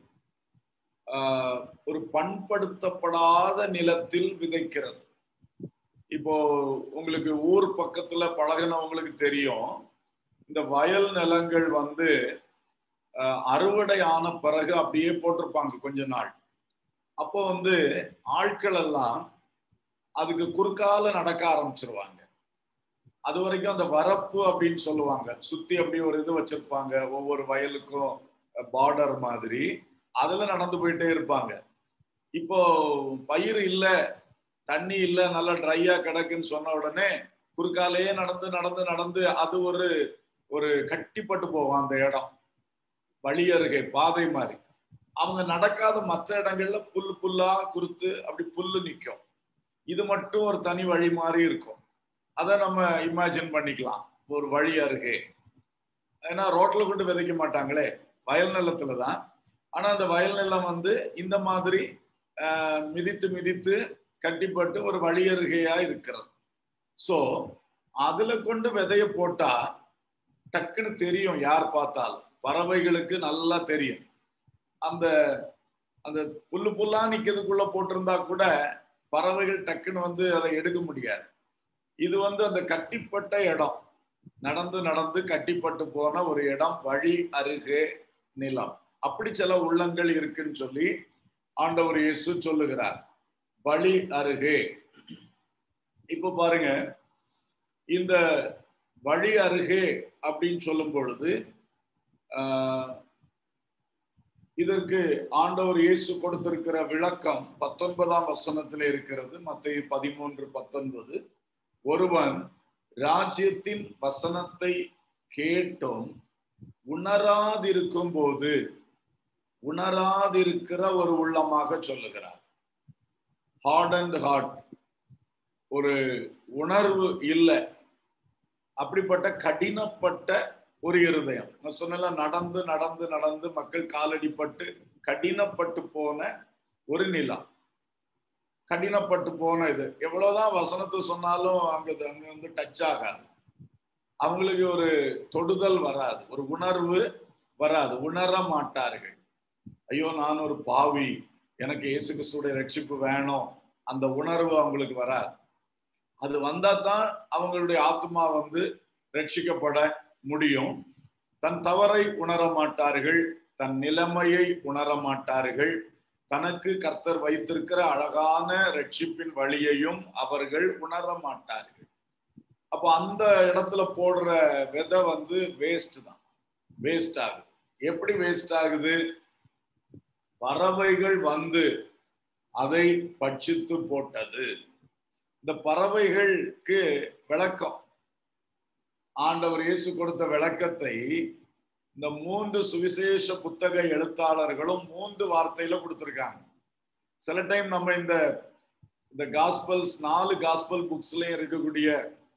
Speaker 1: ஒரு பண்படுத்தப்படாத நிலத்தில் விதைக்கிறது இப்போ உங்களுக்கு ஊர் பக்கத்துல பழகினவங்களுக்கு தெரியும் இந்த வயல் நிலங்கள் வந்து அறுவடை ஆன பிறகு அப்படியே போட்டிருப்பாங்க கொஞ்ச நாள் அப்போ வந்து ஆட்கள் எல்லாம் அதுக்கு குறுக்கால நடக்க ஆரம்பிச்சிருவாங்க அது வரைக்கும் அந்த வரப்பு அப்படின்னு சொல்லுவாங்க சுத்தி அப்படி ஒரு இது வச்சிருப்பாங்க ஒவ்வொரு வயலுக்கும் பார்டர் மாதிரி அதுல நடந்து போயிட்டே இருப்பாங்க இப்போ பயிர் இல்ல தண்ணி இல்ல நல்லா ட்ரையா கிடக்குன்னு சொன்ன உடனே குறுக்காலேயே நடந்து நடந்து நடந்து அது ஒரு ஒரு கட்டிப்பட்டு போகும் அந்த இடம் வழி அருகே பாதை மாதிரி அவங்க நடக்காத மற்ற இடங்கள்ல புல் புல்லா குறுத்து அப்படி புல்லு நிற்கும் இது மட்டும் ஒரு தனி வழி மாதிரி இருக்கும் அதை நம்ம இமேஜின் பண்ணிக்கலாம் ஒரு வழி அருகே ஏன்னா ரோட்ல கொண்டு விதைக்க மாட்டாங்களே வயல் நிலத்துல தான் ஆனா அந்த வயல் நிலம் வந்து இந்த மாதிரி மிதித்து மிதித்து கட்டிப்பட்டு ஒரு வழி அருகையா இருக்கிறது ஸோ அதுல கொண்டு விதைய போட்டா டக்குன்னு தெரியும் யார் பார்த்தாலும் பறவைகளுக்கு நல்லா தெரியும் அந்த அந்த புல்லு புல்லா நிக்கிறதுக்குள்ள போட்டிருந்தா கூட பறவைகள் டக்குன்னு வந்து அதை எடுக்க முடியாது இது வந்து அந்த கட்டிப்பட்ட இடம் நடந்து நடந்து கட்டிப்பட்டு போன ஒரு இடம் வழி அருகே நிலம் அப்படி சில உள்ளங்கள் இருக்குன்னு சொல்லி ஆண்டவர் இயேசு சொல்லுகிறார் வழி அருகே இப்ப பாருங்க இந்த வழி அருகே அப்படின்னு சொல்லும் பொழுது இதற்கு ஆண்டவர் இயேசு கொடுத்திருக்கிற விளக்கம் பத்தொன்பதாம் வசனத்தில் இருக்கிறது மத்திய பதிமூன்று பத்தொன்பது ஒருவன் ராஜ்யத்தின் வசனத்தை கேட்டும் உணராதிருக்கும் போது உணராதிருக்கிற ஒரு உள்ளமாக சொல்லுகிறார் ஹார்ட் அண்ட் ஹார்ட் ஒரு உணர்வு இல்லை அப்படிப்பட்ட கடினப்பட்ட ஒரு இருதயம் நான் சொன்ன நடந்து நடந்து நடந்து மக்கள் காலடிப்பட்டு கடினப்பட்டு போன ஒரு நிலம் கடினப்பட்டு போன இது எவ்வளவுதான் வசனத்தை சொன்னாலும் அங்க அங்க வந்து டச் ஆகாது அவங்களுக்கு ஒரு தொடுதல் வராது ஒரு உணர்வு வராது உணர மாட்டார்கள் ஐயோ நான் ஒரு பாவி எனக்கு இயேசு கிறிஸ்துடைய ரட்சிப்பு வேணும் அந்த உணர்வு அவங்களுக்கு வராது அது வந்தா தான் அவங்களுடைய ஆத்மா வந்து ரட்சிக்கப்பட முடியும் தன் தவறை உணர மாட்டார்கள் தன் நிலைமையை உணர மாட்டார்கள் தனக்கு கர்த்தர் வைத்திருக்கிற அழகான ரட்சிப்பின் வழியையும் அவர்கள் உணர மாட்டார்கள் அப்போ அந்த இடத்துல போடுற விதை வந்து வேஸ்ட் தான் வேஸ்ட் ஆகுது எப்படி வேஸ்ட் ஆகுது பறவைகள் வந்து அதை பட்சித்து போட்டது இந்த பறவைகளுக்கு விளக்கம் ஆண்டவர் இயேசு கொடுத்த விளக்கத்தை இந்த மூன்று சுவிசேஷ புத்தக எழுத்தாளர்களும் மூன்று வார்த்தையில கொடுத்துருக்காங்க சில டைம் நம்ம இந்த இந்த காஸ்பல்ஸ் நாலு காஸ்பல் புக்ஸ்லயும் இருக்கக்கூடிய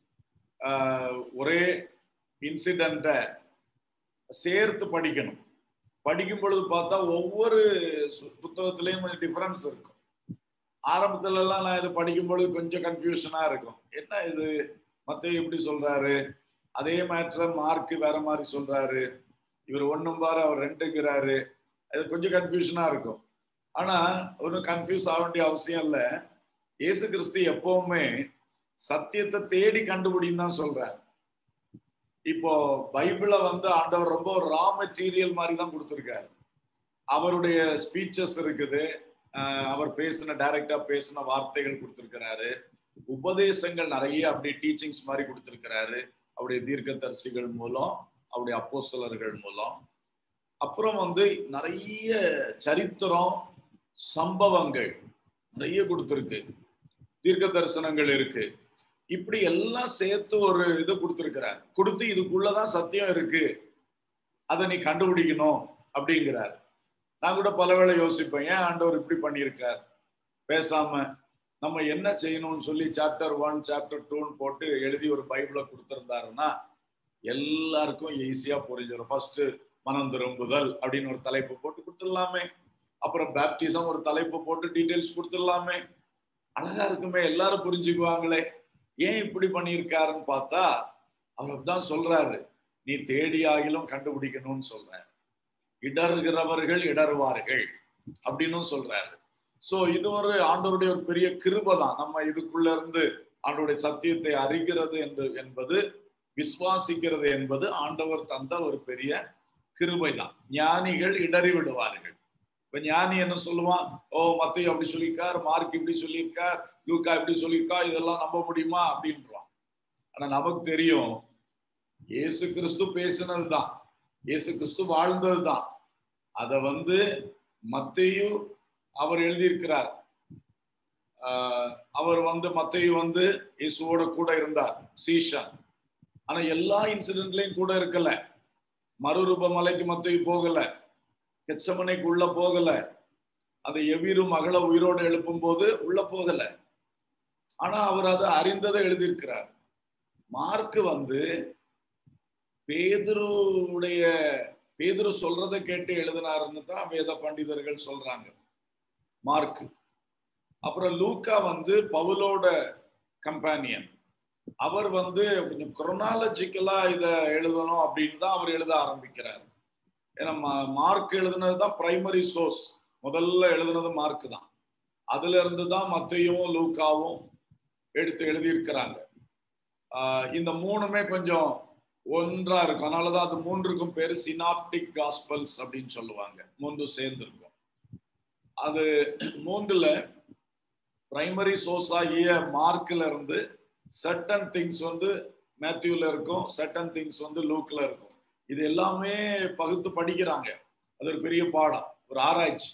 Speaker 1: ஒரே இன்சிடென்ட்டை சேர்த்து படிக்கணும் படிக்கும் பொழுது பார்த்தா ஒவ்வொரு புத்தகத்திலையும் கொஞ்சம் டிஃபரன்ஸ் இருக்கும் ஆரம்பத்துல எல்லாம் நான் இது படிக்கும் பொழுது கொஞ்சம் கன்ஃபியூஷனா இருக்கும் என்ன இது மத்த எப்படி சொல்றாரு அதே மேட்ர மார்க் வேற மாதிரி சொல்றாரு இவர் ஒண்ணும் பாரு அவர் ரெண்டுங்கிறாரு அது கொஞ்சம் கன்ஃபியூஷனா இருக்கும் ஆனா ஒன்றும் கன்ஃபியூஸ் ஆக வேண்டிய அவசியம் இல்லை இயேசு கிறிஸ்து எப்பவுமே சத்தியத்தை தேடி கண்டுபிடின்னு தான் சொல்றாரு இப்போ பைபிளை வந்து ஆண்டவர் ரொம்ப ஒரு ரா மெட்டீரியல் மாதிரி தான் கொடுத்துருக்காரு அவருடைய ஸ்பீச்சஸ் இருக்குது அவர் பேசின டைரக்டா பேசின வார்த்தைகள் கொடுத்துருக்கிறாரு உபதேசங்கள் நிறைய அப்படி டீச்சிங்ஸ் மாதிரி கொடுத்துருக்கிறாரு அவருடைய தீர்க்கதரிசிகள் மூலம் அவருடைய அப்போசலர்கள் மூலம் அப்புறம் வந்து நிறைய சரித்திரம் சம்பவங்கள் நிறைய கொடுத்துருக்கு தீர்க்க தரிசனங்கள் இருக்கு இப்படி எல்லாம் சேர்த்து ஒரு இது கொடுத்துருக்கிறார் கொடுத்து இதுக்குள்ளதான் சத்தியம் இருக்கு அதை நீ கண்டுபிடிக்கணும் அப்படிங்கிறார் நான் கூட பல வேளை யோசிப்பேன் ஏன் ஆண்டவர் இப்படி பண்ணியிருக்கார் பேசாம நம்ம என்ன செய்யணும்னு சொல்லி சாப்டர் ஒன் சாப்டர் டூன்னு போட்டு எழுதி ஒரு பைபிளை கொடுத்துருந்தாருன்னா எல்லாருக்கும் ஈஸியா புரிஞ்சிடும் ஃபர்ஸ்ட் மனம் திரும்புதல் அப்படின்னு ஒரு தலைப்பு போட்டு கொடுத்துடலாமே அப்புறம் பேப்டிசம் ஒரு தலைப்பு போட்டு டீட்டெயில்ஸ் கொடுத்துடலாமே அழகா இருக்குமே எல்லாரும் புரிஞ்சுக்குவாங்களே ஏன் இப்படி பண்ணியிருக்காருன்னு பார்த்தா அவர் தான் சொல்றாரு நீ தேடி ஆகிலும் கண்டுபிடிக்கணும்னு சொல்றாரு இடறுகிறவர்கள் இடறுவார்கள் அப்படின்னும் சொல்றாரு சோ இது ஒரு ஆண்டவருடைய ஒரு பெரிய கிருபை தான் நம்ம இதுக்குள்ள இருந்து ஆண்டவருடைய சத்தியத்தை அறிகிறது என்று என்பது விசுவாசிக்கிறது என்பது ஆண்டவர் தந்த ஒரு பெரிய கிருபை தான் ஞானிகள் இடறி விடுவார்கள் இப்ப ஞானி என்ன சொல்லுவான் ஓ மத்தையும் அப்படி சொல்லியிருக்கார் மார்க் இப்படி சொல்லியிருக்கார் லூக்கா இப்படி சொல்லியிருக்கா இதெல்லாம் நம்ப முடியுமா அப்படின்றான் ஆனா நமக்கு தெரியும் இயேசு கிறிஸ்து பேசினது தான் இயேசு கிறிஸ்து வாழ்ந்தது தான் அதை வந்து மத்தையும் அவர் எழுதியிருக்கிறார் அவர் வந்து மத்தையும் வந்து இயேசுவோட கூட இருந்தார் சீஷன் ஆனா எல்லா இன்சிடென்ட்லயும் கூட இருக்கல மறுரூப மலைக்கு மத்தையும் போகல கெச்சமனைக்கு உள்ள போகல அதை எவ்விரு மகளை உயிரோடு எழுப்பும் போது உள்ள போகல ஆனா அவர் அதை அறிந்ததை எழுதியிருக்கிறார் மார்க் வந்து பேதுருடைய பேதுரு சொல்றதை கேட்டு எழுதினாருன்னு தான் வேத பண்டிதர்கள் சொல்றாங்க மார்க் அப்புறம் லூக்கா வந்து பவுலோட கம்பானியன் அவர் வந்து கொஞ்சம் குரோனாலஜிக்கலா இத எழுதணும் அப்படின்னு தான் அவர் எழுத ஆரம்பிக்கிறார் ஏன்னா மார்க் எழுதுனது தான் பிரைமரி சோர்ஸ் முதல்ல எழுதுனது மார்க் தான் அதுல இருந்து தான் மத்தையும் லூக்காவும் எடுத்து எழுதியிருக்கிறாங்க இந்த மூணுமே கொஞ்சம் ஒன்றா இருக்கும் அதனாலதான் அது மூன்றுக்கும் பேரு சினாப்டிக் காஸ்பல்ஸ் அப்படின்னு சொல்லுவாங்க மூன்று சேர்ந்திருக்கும் அது மூன்றுல பிரைமரி சோர்ஸ் ஆகிய மார்க்ல இருந்து சட்டன் திங்ஸ் வந்து மேத்யூல இருக்கும் சட்டன் திங்ஸ் வந்து லூக்ல இருக்கும் இது எல்லாமே பகுத்து படிக்கிறாங்க அது ஒரு பெரிய பாடம் ஒரு ஆராய்ச்சி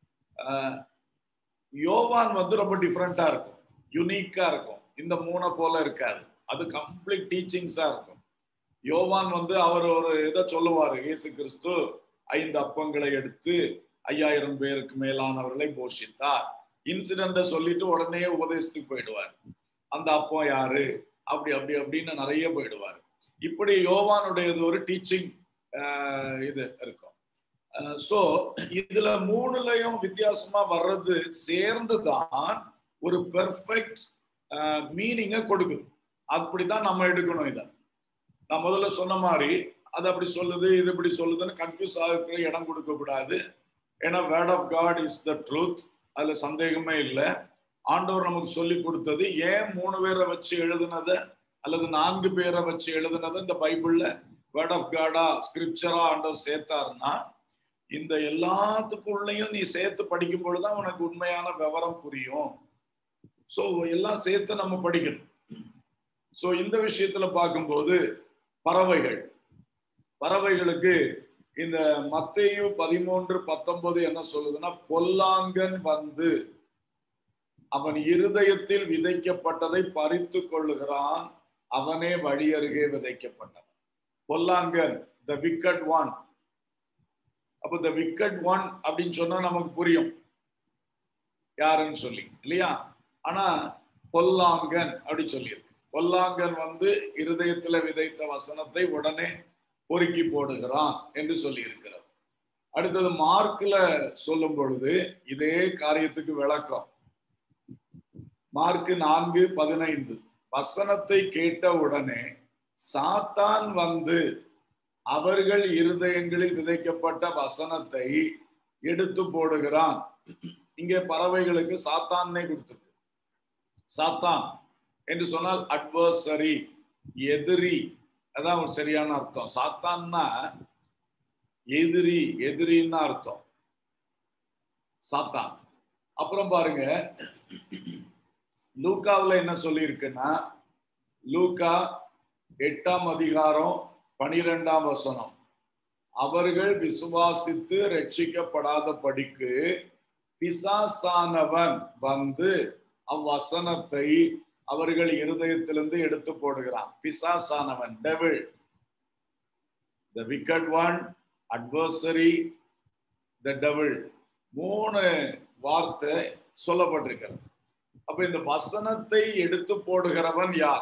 Speaker 1: யோவான் வந்து ரொம்ப டிஃப்ரெண்டா இருக்கும் யுனிக்கா இருக்கும் இந்த மூணை போல இருக்காது அது கம்ப்ளீட் டீச்சிங்ஸா இருக்கும் யோவான் வந்து அவர் ஒரு இதை சொல்லுவாரு இயேசு கிறிஸ்து ஐந்து அப்பங்களை எடுத்து ஐயாயிரம் பேருக்கு மேலானவர்களை போஷித்தார் இன்சிடென்ட சொல்லிட்டு உடனே உபதேசத்துக்கு போயிடுவார் அந்த அப்பம் யாரு அப்படி அப்படி அப்படின்னு நிறைய போயிடுவார் இப்படி யோவானுடையது ஒரு டீச்சிங் இது இருக்கும் ஸோ இதுல மூணுலயும் வித்தியாசமா வர்றது சேர்ந்து தான் ஒரு பெர்ஃபெக்ட் மீனிங்கை கொடுக்குது அப்படிதான் நம்ம எடுக்கணும் இதை நான் முதல்ல சொன்ன மாதிரி அது அப்படி சொல்லுது இது இப்படி சொல்லுதுன்னு கன்ஃபியூஸ் ஆகிற இடம் கொடுக்க கூடாது ஏன்னா word of God is the truth அதுல சந்தேகமே இல்லை ஆண்டவர் நமக்கு சொல்லி கொடுத்தது ஏன் மூணு பேரை வச்சு எழுதுனத அல்லது நான்கு பேரை வச்சு எழுதுனதை இந்த பைபிள்ல வேர்ட் ஆஃப் காடா ஸ்கிரிப்சரா ஆண்டவர் சேர்த்தாருன்னா இந்த எல்லாத்துக்குள்ளேயும் நீ சேர்த்து படிக்கும் பொழுதுதான் உனக்கு உண்மையான விவரம் புரியும் ஸோ எல்லாம் சேர்த்து நம்ம படிக்கணும் ஸோ இந்த விஷயத்துல பார்க்கும்போது பறவைகள் பறவைகளுக்கு இந்த மத்தையு பதிமூன்று பத்தொன்பது என்ன சொல்லுதுன்னா பொல்லாங்கன் வந்து அவன் இருதயத்தில் விதைக்கப்பட்டதை பறித்து கொள்ளுகிறான் அவனே வழி அருகே விதைக்கப்பட்டவன் பொல்லாங்கன் த விக்கட் ஒன் அப்ப த விக்கட் ஒன் அப்படின்னு சொன்னா நமக்கு புரியும் யாருன்னு சொல்லி இல்லையா ஆனா பொல்லாங்கன் அப்படி சொல்லியிருக்கு பொல்லாங்கன் வந்து இருதயத்துல விதைத்த வசனத்தை உடனே பொறுக்கி போடுகிறான் என்று சொல்லி இருக்கிறார் அடுத்தது மார்க்ல சொல்லும் பொழுது இதே காரியத்துக்கு விளக்கம் மார்க் நான்கு பதினைந்து வசனத்தை கேட்ட உடனே சாத்தான் வந்து அவர்கள் இருதயங்களில் விதைக்கப்பட்ட வசனத்தை எடுத்து போடுகிறான் இங்க பறவைகளுக்கு சாத்தான்னே கொடுத்துருக்கு சாத்தான் என்று சொன்னால் அட்வர்சரி எதிரி அதான் ஒரு சரியான அர்த்தம் சாத்தான்னா எதிரி எதிரின்னு அர்த்தம் சாத்தான் அப்புறம் பாருங்க லூக்காவில் என்ன சொல்லியிருக்குன்னா லூக்கா எட்டாம் அதிகாரம் பனிரெண்டாம் வசனம் அவர்கள் விசுவாசித்து ரட்சிக்கப்படாத படிக்கு பிசாசானவன் வந்து அவ்வசனத்தை அவர்கள் இருதயத்திலிருந்து எடுத்து போடுகிறான் பிசாசானவன் devil the wicked one adversary the devil மூணு வார்த்தை சொல்லப்பட்டிருக்கிறது அப்ப இந்த வசனத்தை எடுத்து போடுகிறவன் யார்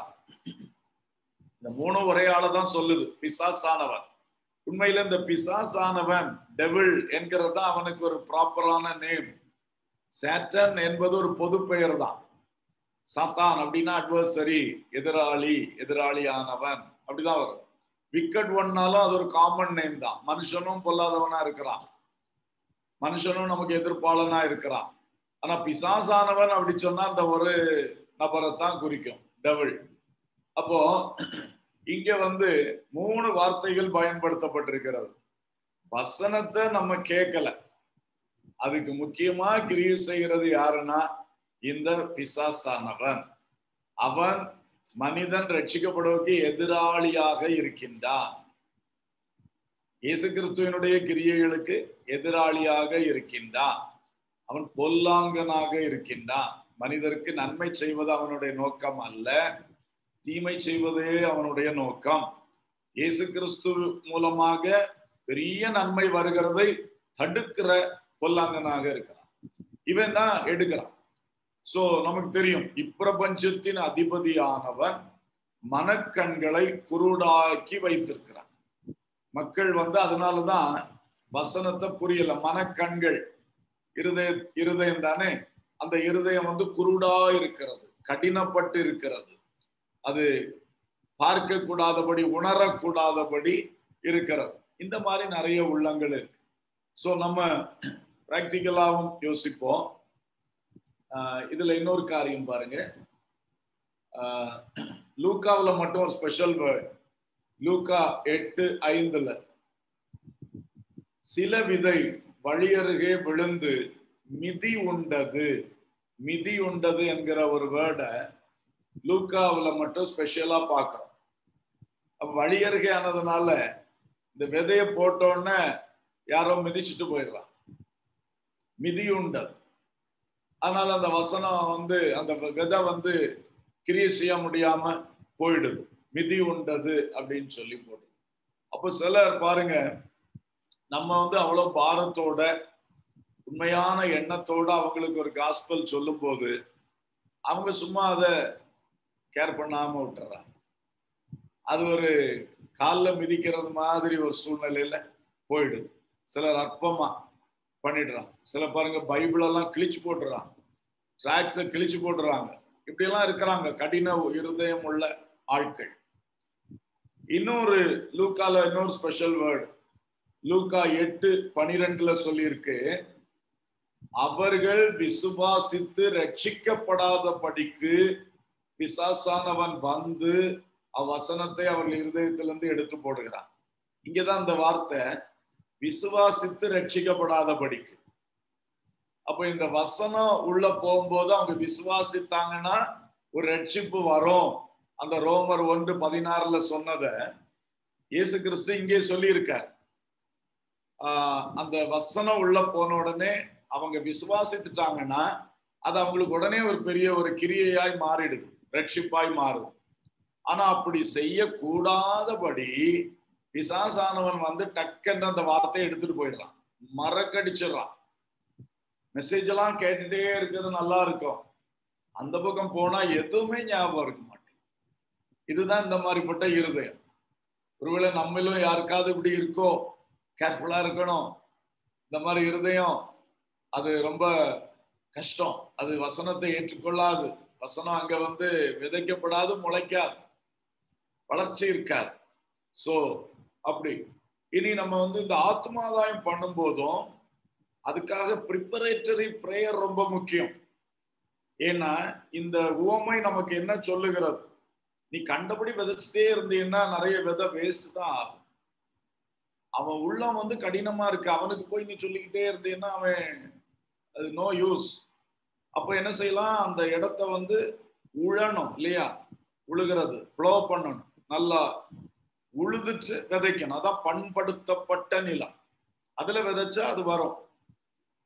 Speaker 1: இந்த மூணு ஒரே ஆளதான் சொல்லுது பிசாசானவன் உண்மையில இந்த பிசாசானவன் டெவில் என்கிறது அவனுக்கு ஒரு ப்ராப்பரான நேம் சேட்டன் என்பது ஒரு பொது பெயர் தான் சாத்தான் அப்படின்னா அட்வர்சரி எதிராளி எதிராளியானவன் அப்படிதான் வரும் விக்கட் ஒன்னாலும் அது ஒரு காமன் நேம் தான் மனுஷனும் பொல்லாதவனா இருக்கிறான் மனுஷனும் நமக்கு எதிர்ப்பாளனா இருக்கிறான் ஆனா பிசாசானவன் அப்படி சொன்னா அந்த ஒரு நபரை தான் குறிக்கும் டெவில் அப்போ இங்க வந்து மூணு வார்த்தைகள் பயன்படுத்தப்பட்டிருக்கிறது வசனத்தை நம்ம கேட்கல அதுக்கு முக்கியமா கிரியை செய்கிறது யாருன்னா இந்த பிசாசானவன் அவன் மனிதன் ரட்சிக்கப்படுவதற்கு எதிராளியாக இருக்கின்றான் இயேசு கிறிஸ்துவனுடைய கிரியைகளுக்கு எதிராளியாக இருக்கின்றான் அவன் பொல்லாங்கனாக இருக்கின்றான் மனிதருக்கு நன்மை செய்வது அவனுடைய நோக்கம் அல்ல தீமை செய்வதே அவனுடைய நோக்கம் இயேசு கிறிஸ்து மூலமாக பெரிய நன்மை வருகிறதை தடுக்கிற பொல்லாங்கனாக இருக்கிறான் இவன் தான் எடுக்கிறான் சோ நமக்கு தெரியும் இப்பிரபஞ்சத்தின் அதிபதியானவன் மனக்கண்களை குருடாக்கி வைத்திருக்கிறான் மக்கள் வந்து அதனாலதான் வசனத்தை புரியல மனக்கண்கள் இருதய இருதயம் தானே அந்த இருதயம் வந்து குருடா இருக்கிறது கடினப்பட்டு இருக்கிறது அது பார்க்க கூடாதபடி உணரக்கூடாதபடி இருக்கிறது இந்த மாதிரி நிறைய உள்ளங்கள் இருக்கு ஸோ நம்ம பிராக்டிக்கலாகவும் யோசிப்போம் இதுல இன்னொரு காரியம் பாருங்க லூக்காவுல மட்டும் ஒரு ஸ்பெஷல் வேர்ட் லூக்கா எட்டு ஐந்துல சில விதை வழியருகே விழுந்து மிதி உண்டது மிதி உண்டது என்கிற ஒரு வேர்டை லூக்காவுல மட்டும் ஸ்பெஷலா பாக்குறோம் அப்ப வழியருகே ஆனதுனால இந்த விதைய போட்டோன்னே யாரோ மிதிச்சுட்டு போயிடுறான் மிதி உண்டது அதனால அந்த வசனம் வந்து அந்த விதை வந்து கிரியை செய்ய முடியாம போயிடுது மிதி உண்டது அப்படின்னு சொல்லி போடுது அப்போ சிலர் பாருங்க நம்ம வந்து அவ்வளவு பாரத்தோட உண்மையான எண்ணத்தோட அவங்களுக்கு ஒரு காஸ்பல் சொல்லும் போது அவங்க சும்மா அதை கேர் பண்ணாம விட்டுறாங்க அது ஒரு காலில் மிதிக்கிறது மாதிரி ஒரு சூழ்நிலையில போயிடுது சிலர் அற்பமா பண்ணிடுறான் சில பாருங்க பைபிள் எல்லாம் கிழிச்சு போட்டுறாங்க டிராக்ஸை கிழிச்சு போட்டுறாங்க இப்படியெல்லாம் இருக்கிறாங்க கடின இருதயம் உள்ள ஆட்கள் இன்னொரு லூக்கால இன்னொரு ஸ்பெஷல் வேர்டு லூக்கா எட்டு பனிரெண்டுல சொல்லியிருக்கு அவர்கள் விசுவாசித்து ரட்சிக்கப்படாத படிக்கு பிசாசானவன் வந்து அவ்வசனத்தை அவர்கள் இருதயத்திலிருந்து எடுத்து போடுகிறான் இங்கதான் இந்த வார்த்தை விசுவாசித்து ரட்சிக்கப்படாத படிக்கு அப்ப இந்த வசனம் உள்ள போகும்போது அவங்க விசுவாசித்தாங்கன்னா ஒரு ரட்சிப்பு வரும் அந்த ரோமர் ஒன்று பதினாறுல சொன்னத இயேசு கிறிஸ்து இங்கே சொல்லியிருக்கார் ஆஹ் அந்த வசனம் உள்ள போன உடனே அவங்க விசுவாசித்துட்டாங்கன்னா அது அவங்களுக்கு உடனே ஒரு பெரிய ஒரு கிரியையாய் மாறிடுது ரட்சிப்பாய் மாறுது ஆனா அப்படி செய்யக்கூடாதபடி பிசாசானவன் வந்து டக்குன்னு அந்த வார்த்தையை எடுத்துட்டு போயிடறான் மறக்கடிச்சிடறான் மெசேஜ் எல்லாம் கேட்டுட்டே இருக்கிறது நல்லா இருக்கும் அந்த பக்கம் போனா எதுவுமே ஞாபகம் இருக்க மாட்டேன் இதுதான் இந்த மாதிரிப்பட்ட இருதயம் ஒருவேளை நம்மளும் யாருக்காவது இப்படி இருக்கோ கேர்ஃபுல்லா இருக்கணும் இந்த மாதிரி இருதயம் அது ரொம்ப கஷ்டம் அது வசனத்தை ஏற்றுக்கொள்ளாது வசனம் அங்க வந்து விதைக்கப்படாது முளைக்காது வளர்ச்சி இருக்காது சோ அப்படி இனி நம்ம வந்து இந்த ஆத்மாதாயம் பண்ணும் போதும் அதுக்காக ப்ரிப்பரேட்டரி ப்ரேயர் ரொம்ப முக்கியம் ஏன்னா இந்த உவமை நமக்கு என்ன சொல்லுகிறது நீ கண்டபடி விதைச்சிட்டே இருந்தீங்கன்னா நிறைய விதை வேஸ்ட் தான் ஆகும் அவன் உள்ளம் வந்து கடினமா இருக்கு அவனுக்கு போய் நீ சொல்லிக்கிட்டே இருந்தீங்கன்னா அவன் அது நோ யூஸ் அப்போ என்ன செய்யலாம் அந்த இடத்த வந்து உழணும் இல்லையா உழுகிறது ப்ளோ பண்ணணும் நல்லா உழுதுட்டு விதைக்கணும் அதான் பண்படுத்தப்பட்ட நிலம் அதுல விதைச்சா அது வரும்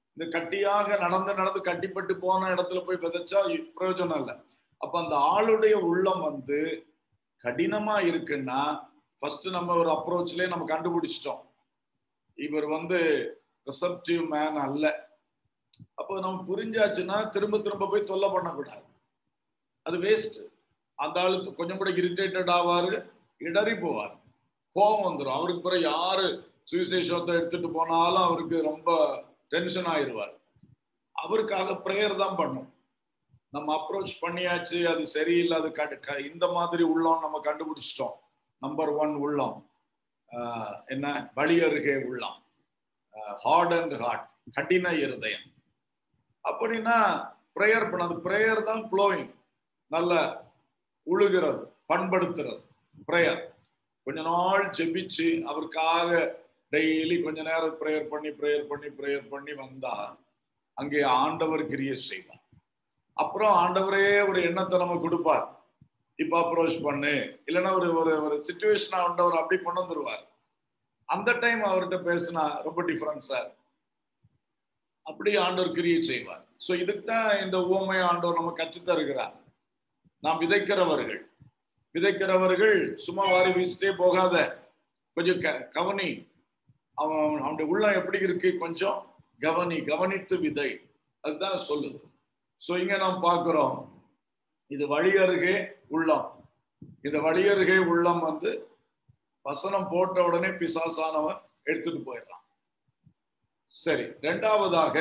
Speaker 1: இந்த கட்டியாக நடந்து நடந்து கட்டிப்பட்டு போன இடத்துல போய் விதைச்சா பிரயோஜனம் இல்லை அப்ப அந்த ஆளுடைய உள்ளம் வந்து கடினமா இருக்குன்னா ஃபர்ஸ்ட் நம்ம ஒரு அப்ரோச்லயே நம்ம கண்டுபிடிச்சிட்டோம் இவர் வந்து ரிசப்டிவ் மேன் அல்ல அப்போ நம்ம புரிஞ்சாச்சுன்னா திரும்ப திரும்ப போய் தொல்லை பண்ணக்கூடாது அது வேஸ்ட் அந்த ஆளு கொஞ்சம் கூட இரிட்டேட்டட் ஆவாரு இடறி போவார் கோபம் வந்துடும் அவருக்கு பிறகு யாரு சுவிசேஷத்தை எடுத்துட்டு போனாலும் அவருக்கு ரொம்ப டென்ஷன் ஆயிடுவார் அவருக்காக ப்ரேயர் தான் பண்ணும் நம்ம அப்ரோச் பண்ணியாச்சு அது சரியில்லை அது இந்த மாதிரி உள்ளம் நம்ம கண்டுபிடிச்சிட்டோம் நம்பர் ஒன் உள்ளம் என்ன வழி அருகே உள்ளம் ஹார்ட் அண்ட் ஹார்ட் கடின இருதயம் அப்படின்னா ப்ரேயர் பண்ண அது ப்ரேயர் தான் ப்ளோயிங் நல்ல உழுகிறது பண்படுத்துறது ப்ரேயர் கொஞ்ச நாள் ஜெபிச்சு அவருக்காக டெய்லி கொஞ்ச நேரம் ப்ரேயர் பண்ணி ப்ரேயர் பண்ணி ப்ரேயர் பண்ணி வந்தா அங்கே ஆண்டவர் கிரிய செய்வார் அப்புறம் ஆண்டவரே ஒரு எண்ணத்தை நம்ம கொடுப்பார் இப்ப அப்ரோச் பண்ணு இல்லைன்னா ஒரு ஒரு ஒரு சுச்சுவேஷன் ஆண்டவர் அப்படி கொண்டு வந்துருவார் அந்த டைம் அவர்கிட்ட பேசினா ரொம்ப டிஃபரன்ஸ் சார் அப்படி ஆண்டவர் கிரியை செய்வார் ஸோ இதுக்கு தான் இந்த ஊமை ஆண்டவர் நம்ம கற்றுத்தருகிறார் நாம் விதைக்கிறவர்கள் விதைக்கிறவர்கள் சும்மா வாரி வீசிட்டே போகாத கொஞ்சம் க கவனி அவன் அவனுடைய உள்ளம் எப்படி இருக்கு கொஞ்சம் கவனி கவனித்து விதை அதுதான் சொல்லுது ஸோ இங்க நாம் பார்க்கிறோம் இது வழி அருகே உள்ளம் இந்த வழி அருகே உள்ளம் வந்து வசனம் போட்ட உடனே பிசாசானவன் எடுத்துட்டு போயிடறான் சரி இரண்டாவதாக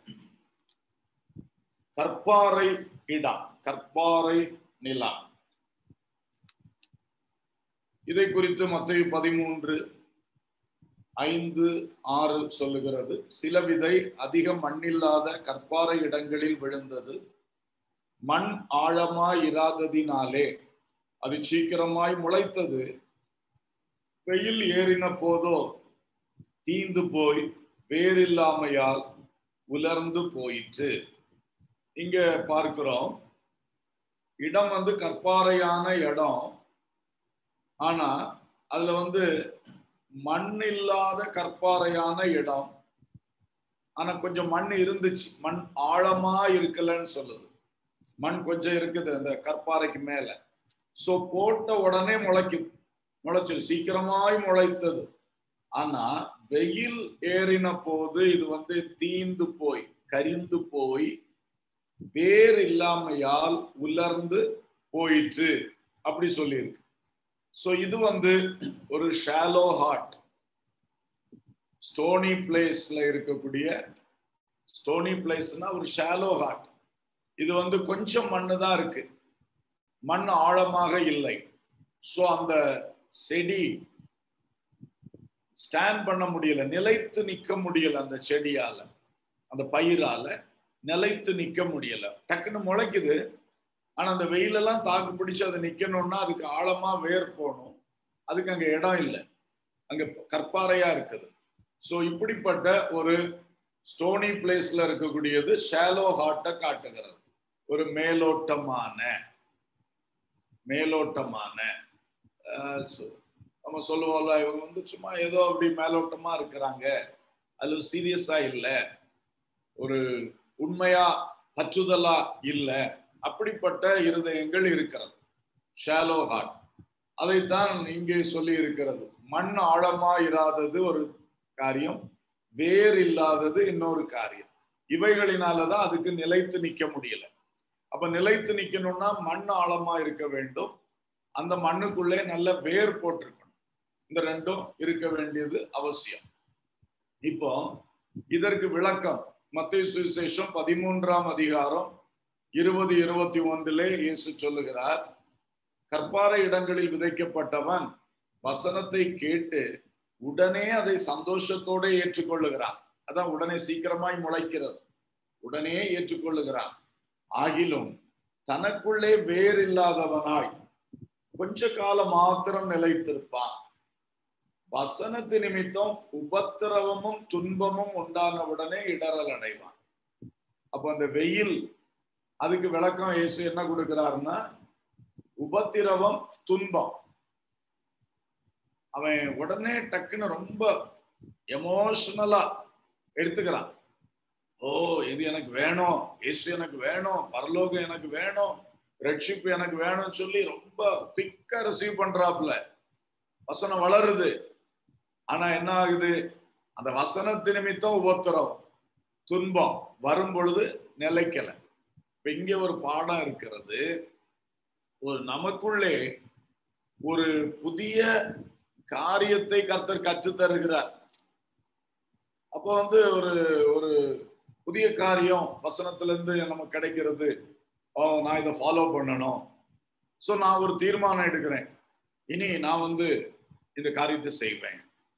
Speaker 1: கற்பாறை இடம் கற்பாறை நிலா இதை குறித்து மத்திய பதிமூன்று ஐந்து ஆறு சொல்லுகிறது சில விதை அதிக மண்ணில்லாத கற்பாறை இடங்களில் விழுந்தது மண் ஆழமாய் இராததினாலே அது சீக்கிரமாய் முளைத்தது வெயில் ஏறின போதோ தீந்து போய் வேறில்லாமையால் உலர்ந்து போயிற்று இங்க பார்க்கிறோம் இடம் வந்து கற்பாறையான இடம் ஆனா அதுல வந்து மண் இல்லாத கற்பாறையான இடம் ஆனா கொஞ்சம் மண் இருந்துச்சு மண் ஆழமா இருக்கலன்னு சொல்லுது மண் கொஞ்சம் இருக்குது அந்த கற்பாறைக்கு மேல சோ போட்ட உடனே முளைக்கும் முளைச்சு சீக்கிரமாய் முளைத்தது ஆனா வெயில் ஏறின போது இது வந்து தீந்து போய் கரிந்து போய் வேர் இல்லாமையால் உலர்ந்து போயிற்று அப்படி சொல்லியிருக்கு ஸோ இது வந்து ஒரு ஷாலோ ஹார்ட் ஸ்டோனி பிளேஸ்ல இருக்கக்கூடிய ஸ்டோனி பிளேஸ்னா ஒரு ஷாலோ ஹார்ட் இது வந்து கொஞ்சம் மண்ணு தான் இருக்கு மண் ஆழமாக இல்லை ஸோ அந்த செடி ஸ்டாண்ட் பண்ண முடியல நிலைத்து நிக்க முடியல அந்த செடியால அந்த பயிரால நிலைத்து நிக்க முடியல டக்குன்னு முளைக்குது ஆனா அந்த வெயிலெல்லாம் தாக்கு பிடிச்சு அதை நிக்கணும்னா அதுக்கு ஆழமா வேர் போகணும் அதுக்கு அங்க இடம் இல்லை அங்க கற்பாறையா இருக்குது ஸோ இப்படிப்பட்ட ஒரு ஸ்டோனி பிளேஸ்ல இருக்கக்கூடியது ஷாலோ ஹார்ட்டை காட்டுகிறது ஒரு மேலோட்டமான மேலோட்டமான நம்ம சொல்லுவோம்ல இவங்க வந்து சும்மா ஏதோ அப்படி மேலோட்டமா இருக்கிறாங்க அது சீரியஸா இல்லை ஒரு உண்மையா பற்றுதலா இல்லை அப்படிப்பட்ட இருதயங்கள் இருக்கிறது ஷாலோ ஹார்ட் அதைத்தான் இங்கே சொல்லி இருக்கிறது மண் ஆழமா இராதது ஒரு காரியம் வேர் இல்லாதது இன்னொரு காரியம் இவைகளினாலதான் அதுக்கு நிலைத்து நிக்க முடியல அப்ப நிலைத்து நிக்கணும்னா மண் ஆழமா இருக்க வேண்டும் அந்த மண்ணுக்குள்ளே நல்ல வேர் போட்டிருக்கணும் இந்த ரெண்டும் இருக்க வேண்டியது அவசியம் இப்போ இதற்கு விளக்கம் மத்திய சுவிசேஷம் பதிமூன்றாம் அதிகாரம் இருபது இருபத்தி ஒன்றிலே இயேசு சொல்லுகிறார் கற்பாறை இடங்களில் விதைக்கப்பட்டவன் வசனத்தை கேட்டு உடனே அதை சந்தோஷத்தோட ஏற்றுக்கொள்ளுகிறான் அதான் உடனே சீக்கிரமாய் முளைக்கிறது உடனே ஏற்றுக்கொள்ளுகிறான் ஆகிலும் தனக்குள்ளே வேர் இல்லாதவனாய் கொஞ்ச காலம் மாத்திரம் நிலைத்திருப்பான் வசனத்து நிமித்தம் உபத்திரவமும் துன்பமும் உண்டானவுடனே இடரல் அடைவான் அப்ப அந்த வெயில் அதுக்கு விளக்கம் இயேசு என்ன கொடுக்கிறாருன்னா உபத்திரவம் துன்பம் அவன் உடனே டக்குன்னு ரொம்ப எமோஷனலா எடுத்துக்கிறான் ஓ இது எனக்கு வேணும் இயேசு எனக்கு வேணும் பரலோகம் எனக்கு வேணும் ரட்சிப்பு எனக்கு வேணும்னு சொல்லி ரொம்ப குயிக்கா ரிசீவ் பண்றாப்புல வசனம் வளருது ஆனா என்ன ஆகுது அந்த வசனத்து நிமித்தம் உபத்திரம் துன்பம் வரும் பொழுது நிலைக்கல இப்ப இங்க ஒரு பாடம் இருக்கிறது ஒரு நமக்குள்ளே ஒரு புதிய காரியத்தை கர்த்தர் கற்றுத் தருகிறார் அப்போ வந்து ஒரு ஒரு புதிய காரியம் வசனத்துல இருந்து நமக்கு கிடைக்கிறது ஓ நான் இதை ஃபாலோ பண்ணணும் ஸோ நான் ஒரு தீர்மானம் எடுக்கிறேன் இனி நான் வந்து இந்த காரியத்தை செய்வேன்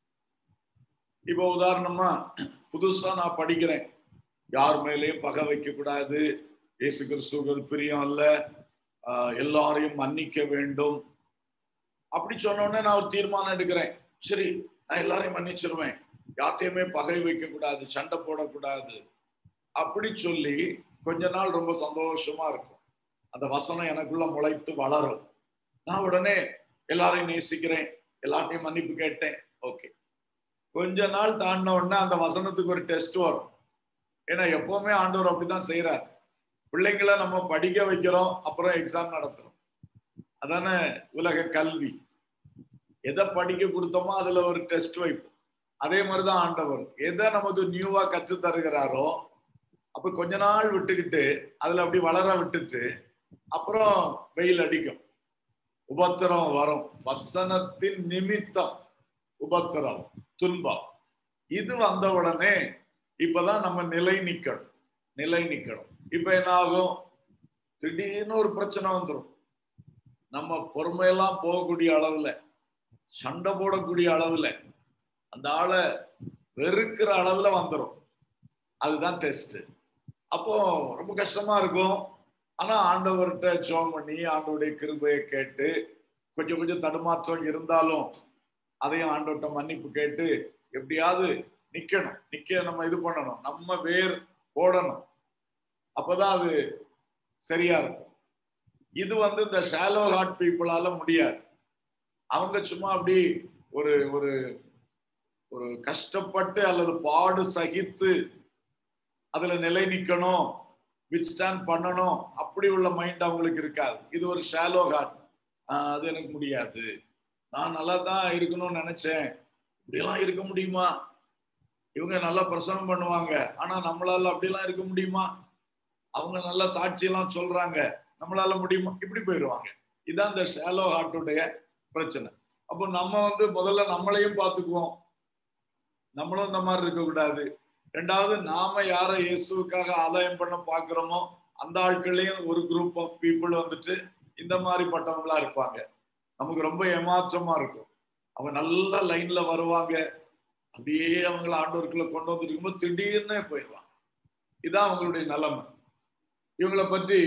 Speaker 1: இப்போ உதாரணமா புதுசா நான் படிக்கிறேன் யார் மேலேயும் பகை வைக்க கூடாது இயேசு கிறிஸ்துவது பிரியம் அல்ல ஆஹ் எல்லாரையும் மன்னிக்க வேண்டும் அப்படி சொன்ன உடனே நான் ஒரு தீர்மானம் எடுக்கிறேன் சரி நான் எல்லாரையும் மன்னிச்சிருவேன் யார்ட்டையுமே பகை வைக்க கூடாது சண்டை போடக்கூடாது அப்படி சொல்லி கொஞ்ச நாள் ரொம்ப சந்தோஷமா இருக்கும் அந்த வசனம் எனக்குள்ள முளைத்து வளரும் நான் உடனே எல்லாரையும் நேசிக்கிறேன் எல்லார்ட்டையும் மன்னிப்பு கேட்டேன் ஓகே கொஞ்ச நாள் தாண்டின உடனே அந்த வசனத்துக்கு ஒரு டெஸ்ட் வரும் ஏன்னா எப்பவுமே ஆண்டவர் அப்படிதான் செய்யறார் பிள்ளைங்களை நம்ம படிக்க வைக்கிறோம் அப்புறம் எக்ஸாம் நடத்துறோம் அதானே உலக கல்வி எதை படிக்க கொடுத்தோமோ அதுல ஒரு டெஸ்ட் வைப்போம் அதே மாதிரிதான் ஆண்டவர் எதை நமக்கு நியூவா கற்று தருகிறாரோ அப்ப கொஞ்ச நாள் விட்டுக்கிட்டு அதுல அப்படி வளர விட்டுட்டு அப்புறம் வெயில் அடிக்கும் உபத்திரம் வரும் வசனத்தின் நிமித்தம் உபத்திரம் துன்பம் இது வந்த உடனே இப்பதான் நம்ம நிலை நிக்கணும் நிலை நிக்கணும் இப்ப என்ன ஆகும் திடீர்னு ஒரு பிரச்சனை வந்துடும் நம்ம பொறுமையெல்லாம் போகக்கூடிய அளவுல சண்டை போடக்கூடிய அளவுல அந்த ஆளை வெறுக்கிற அளவுல வந்துடும் அதுதான் டெஸ்ட் அப்போ ரொம்ப கஷ்டமா இருக்கும் ஆனா ஆண்டவர்கிட்ட ஜோம் பண்ணி ஆண்டவருடைய கிருபையை கேட்டு கொஞ்சம் கொஞ்சம் தடுமாற்றம் இருந்தாலும் அதையும் ஆண்டவர்கிட்ட மன்னிப்பு கேட்டு எப்படியாவது நிக்கணும் நிக்க நம்ம இது பண்ணணும் நம்ம வேர் போடணும் அப்பதான் அது சரியா இருக்கும் இது வந்து இந்த ஷாலோ ஹார்ட் பீப்புளால முடியாது அவங்க சும்மா அப்படி ஒரு ஒரு ஒரு கஷ்டப்பட்டு அல்லது பாடு சகித்து அதுல நிலை நிக்கணும் வித் ஸ்டாண்ட் பண்ணணும் அப்படி உள்ள மைண்ட் அவங்களுக்கு இருக்காது இது ஒரு ஷாலோ ஹார்ட் அது எனக்கு முடியாது நான் நல்லா தான் இருக்கணும்னு நினைச்சேன் இப்படியெல்லாம் இருக்க முடியுமா இவங்க நல்லா பிரசவம் பண்ணுவாங்க ஆனா நம்மளால அப்படிலாம் இருக்க முடியுமா அவங்க நல்ல சாட்சியெல்லாம் சொல்றாங்க நம்மளால முடியுமா இப்படி போயிடுவாங்க இதான் இந்த ஷாலோ ஹார்ட்டுடைய பிரச்சனை அப்போ நம்ம வந்து முதல்ல நம்மளையும் பார்த்துக்குவோம் நம்மளும் இந்த மாதிரி இருக்கக்கூடாது ரெண்டாவது நாம யார இயேசுக்காக ஆதாயம் பண்ண பாக்குறோமோ அந்த ஆட்களையும் ஒரு குரூப் ஆஃப் பீப்புள் வந்துட்டு இந்த மாதிரி பட்டவங்களா இருப்பாங்க நமக்கு ரொம்ப ஏமாற்றமா இருக்கும் அவங்க நல்ல லைன்ல வருவாங்க அப்படியே அவங்கள ஆண்டோருக்குள்ள கொண்டு வந்துட்டு இருக்கும்போது திடீர்னு போயிடுவாங்க இதான் அவங்களுடைய நிலைமை இவங்களை பற்றி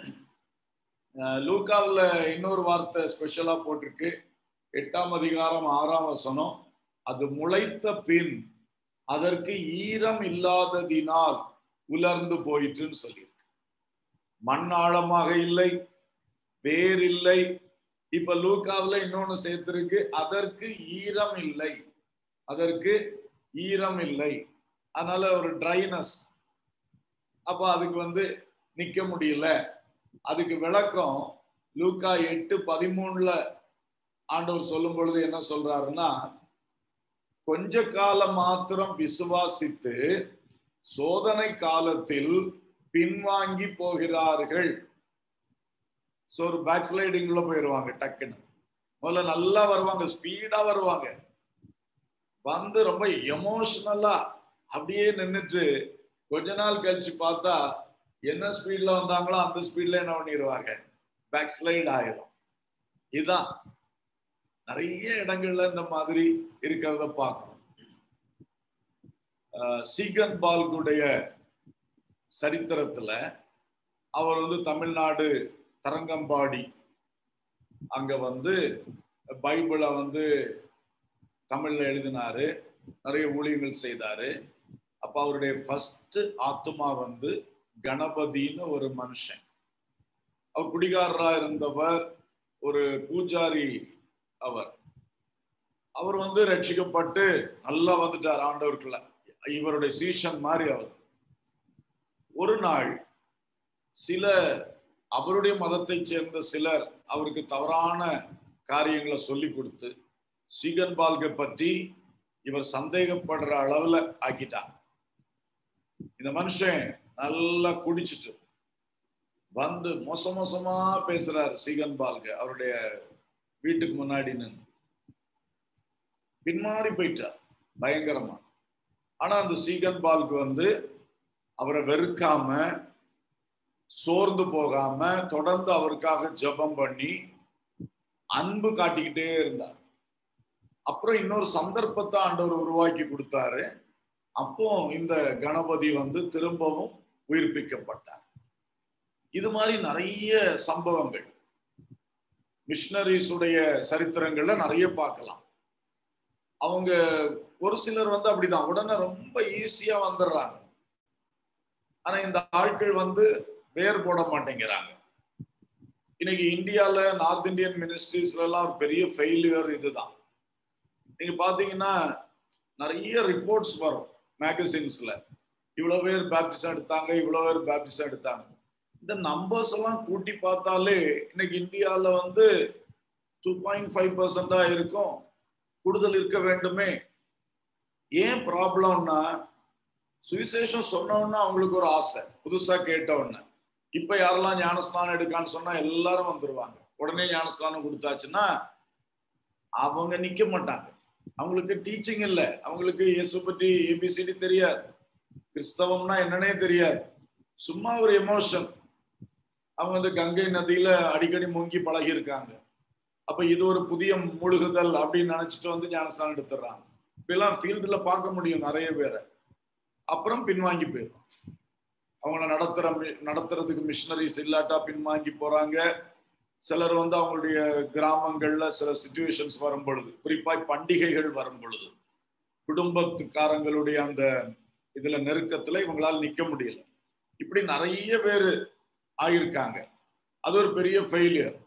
Speaker 1: லூக்காவில் இன்னொரு வார்த்தை ஸ்பெஷலா போட்டிருக்கு எட்டாம் அதிகாரம் ஆறாம் வசனம் அது முளைத்த பின் அதற்கு ஈரம் இல்லாததினால் உலர்ந்து போயிற்றுன்னு சொல்லியிருக்கு மண் ஆழமாக இல்லை வேர் இல்லை இப்ப லூக்காவில் இன்னொன்னு சேர்த்திருக்கு அதற்கு ஈரம் இல்லை அதற்கு ஈரம் இல்லை அதனால ஒரு ட்ரைனஸ் அப்ப அதுக்கு வந்து நிக்க முடியல அதுக்கு விளக்கம் லூக்கா எட்டு பதிமூணுல ஆண்டவர் சொல்லும் பொழுது என்ன சொல்றாருன்னா கொஞ்ச காலம் மாத்திரம் விசுவாசித்து சோதனை காலத்தில் பின்வாங்கி போகிறார்கள் ஸோ ஒரு பேக் ஸ்லைடிங்குள்ள போயிடுவாங்க டக்குன்னு முதல்ல நல்லா வருவாங்க ஸ்பீடா வருவாங்க வந்து ரொம்ப எமோஷனலா அப்படியே நின்றுட்டு கொஞ்ச நாள் கழிச்சு பார்த்தா என்ன ஸ்பீட்ல வந்தாங்களோ அந்த ஸ்பீட்ல என்ன பண்ணிடுவாங்க பேக் ஸ்லைட் ஆயிரும் இதுதான் நிறைய இடங்கள்ல இந்த மாதிரி இருக்கிறத பார்க்கணும் சீகன் பால்குடைய சரித்திரத்துல அவர் வந்து தமிழ்நாடு தரங்கம்பாடி அங்க வந்து பைபிளை வந்து தமிழ்ல எழுதினாரு நிறைய ஊழியங்கள் செய்தாரு அப்ப அவருடைய ஃபர்ஸ்ட் ஆத்மா வந்து கணபதினு ஒரு மனுஷன் அவர் குடிகாரரா இருந்தவர் ஒரு பூஜாரி அவர் அவர் வந்து ரட்சிக்கப்பட்டு நல்லா வந்துட்டார் ஆண்டவருக்குள்ள இவருடைய சீஷன் மாதிரி அவர் ஒரு நாள் சில அவருடைய மதத்தை சேர்ந்த சிலர் அவருக்கு தவறான காரியங்களை சொல்லி கொடுத்து சீகன் பால்கை பற்றி இவர் சந்தேகப்படுற அளவுல ஆக்கிட்டாங்க இந்த மனுஷன் நல்லா குடிச்சிட்டு வந்து மோச மோசமா பேசுறாரு சீகன் பால்க அவருடைய வீட்டுக்கு முன்னாடி நின்று பின்மாறி போயிட்டார் பயங்கரமா ஆனா அந்த சீகன் பால்க்கு வந்து அவரை வெறுக்காம சோர்ந்து போகாம தொடர்ந்து அவருக்காக ஜெபம் பண்ணி அன்பு காட்டிக்கிட்டே இருந்தார் அப்புறம் இன்னொரு சந்தர்ப்பத்தை ஆண்டவர் உருவாக்கி கொடுத்தாரு அப்போ இந்த கணபதி வந்து திரும்பவும் உயிர்ப்பிக்கப்பட்டார் இது மாதிரி நிறைய சம்பவங்கள் மிஷினரிஸ் உடைய சரித்திரங்கள்ல நிறைய பார்க்கலாம் அவங்க ஒரு சிலர் வந்து அப்படிதான் உடனே ரொம்ப ஈஸியா வந்துடுறாங்க ஆனா இந்த ஆட்கள் வந்து வேர் போட மாட்டேங்கிறாங்க இன்னைக்கு இந்தியால நார்த் இந்தியன் மினிஸ்ட்ரிஸ்ல எல்லாம் ஒரு பெரிய ஃபெயிலியர் இதுதான் நீங்க பாத்தீங்கன்னா நிறைய ரிப்போர்ட்ஸ் வரும் மேகசின்ஸ்ல இவ்வளவு பேர் பேப்டிசம் எடுத்தாங்க இவ்வளவு பேர் பேப்டிசம் எடுத்தாங்க இந்த நம்பர்ஸ் எல்லாம் கூட்டி பார்த்தாலே இன்னைக்கு இந்தியால வந்து டூ பாயிண்ட் ஃபைவ் பர்சன்டா இருக்கும் கூடுதல் இருக்க வேண்டுமே ஏன் ப்ராப்ளம்னா சுவிசேஷம் சொன்னோன்னா அவங்களுக்கு ஒரு ஆசை புதுசா கேட்டவுடனே இப்ப யாரெல்லாம் ஞானஸ்தானம் எடுக்கான்னு சொன்னா எல்லாரும் வந்துருவாங்க உடனே ஞானஸ்தானம் கொடுத்தாச்சுன்னா அவங்க நிக்க மாட்டாங்க அவங்களுக்கு டீச்சிங் இல்லை அவங்களுக்கு இயேசு பற்றி ஏபிசிடி தெரியாது கிறிஸ்தவம்னா என்னன்னே தெரியாது சும்மா ஒரு எமோஷன் அவங்க வந்து கங்கை நதியில அடிக்கடி மூங்கி பழகி இருக்காங்க அப்ப இது ஒரு புதிய மூழ்குதல் அப்படின்னு நினைச்சிட்டு வந்து ஞானஸ்தானம் எடுத்துடுறாங்க இப்பெல்லாம் ஃபீல்டுல பார்க்க முடியும் நிறைய பேரை அப்புறம் பின்வாங்கி போயிடும் அவங்கள நடத்துற நடத்துறதுக்கு மிஷினரிஸ் இல்லாட்டா பின்வாங்கி போறாங்க சிலர் வந்து அவங்களுடைய கிராமங்கள்ல சில சுச்சுவேஷன்ஸ் வரும் பொழுது குறிப்பாய் பண்டிகைகள் வரும் பொழுது குடும்பத்துக்காரங்களுடைய அந்த இதுல நெருக்கத்துல இவங்களால நிக்க முடியல இப்படி நிறைய பேர் ஆயிருக்காங்க அது ஒரு பெரிய ஃபெயிலியர்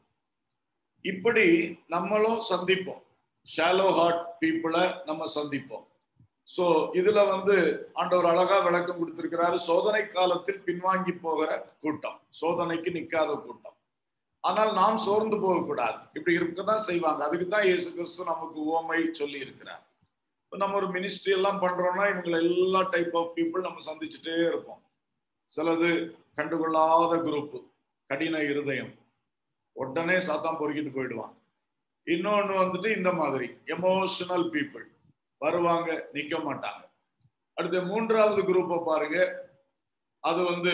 Speaker 1: இப்படி நம்மளும் சந்திப்போம் ஷாலோ ஹார்ட் பீப்புளை நம்ம சந்திப்போம் சோ இதுல வந்து ஆண்டவர் அழகா விளக்கம் கொடுத்திருக்கிறாரு சோதனை காலத்தில் பின்வாங்கி போகிற கூட்டம் சோதனைக்கு நிக்காத கூட்டம் ஆனால் நாம் சோர்ந்து போகக்கூடாது இப்படி இருக்கதான் செய்வாங்க அதுக்கு தான் இயேசு கிறிஸ்து நமக்கு ஓமை சொல்லி இருக்கிறார் இப்போ நம்ம ஒரு மினிஸ்ட்ரி எல்லாம் பண்றோம்னா இவங்களை எல்லா டைப் ஆஃப் பீப்புள் நம்ம சந்திச்சுட்டே இருப்போம் சிலது கண்டுகொள்ளாத குரூப் கடின இருதயம் உடனே சாத்தான் பொறுக்கிட்டு போயிடுவான் இன்னொன்னு வந்துட்டு இந்த மாதிரி எமோஷனல் பீப்புள் வருவாங்க நிக்க மாட்டாங்க அடுத்த மூன்றாவது குரூப்பை பாருங்க அது வந்து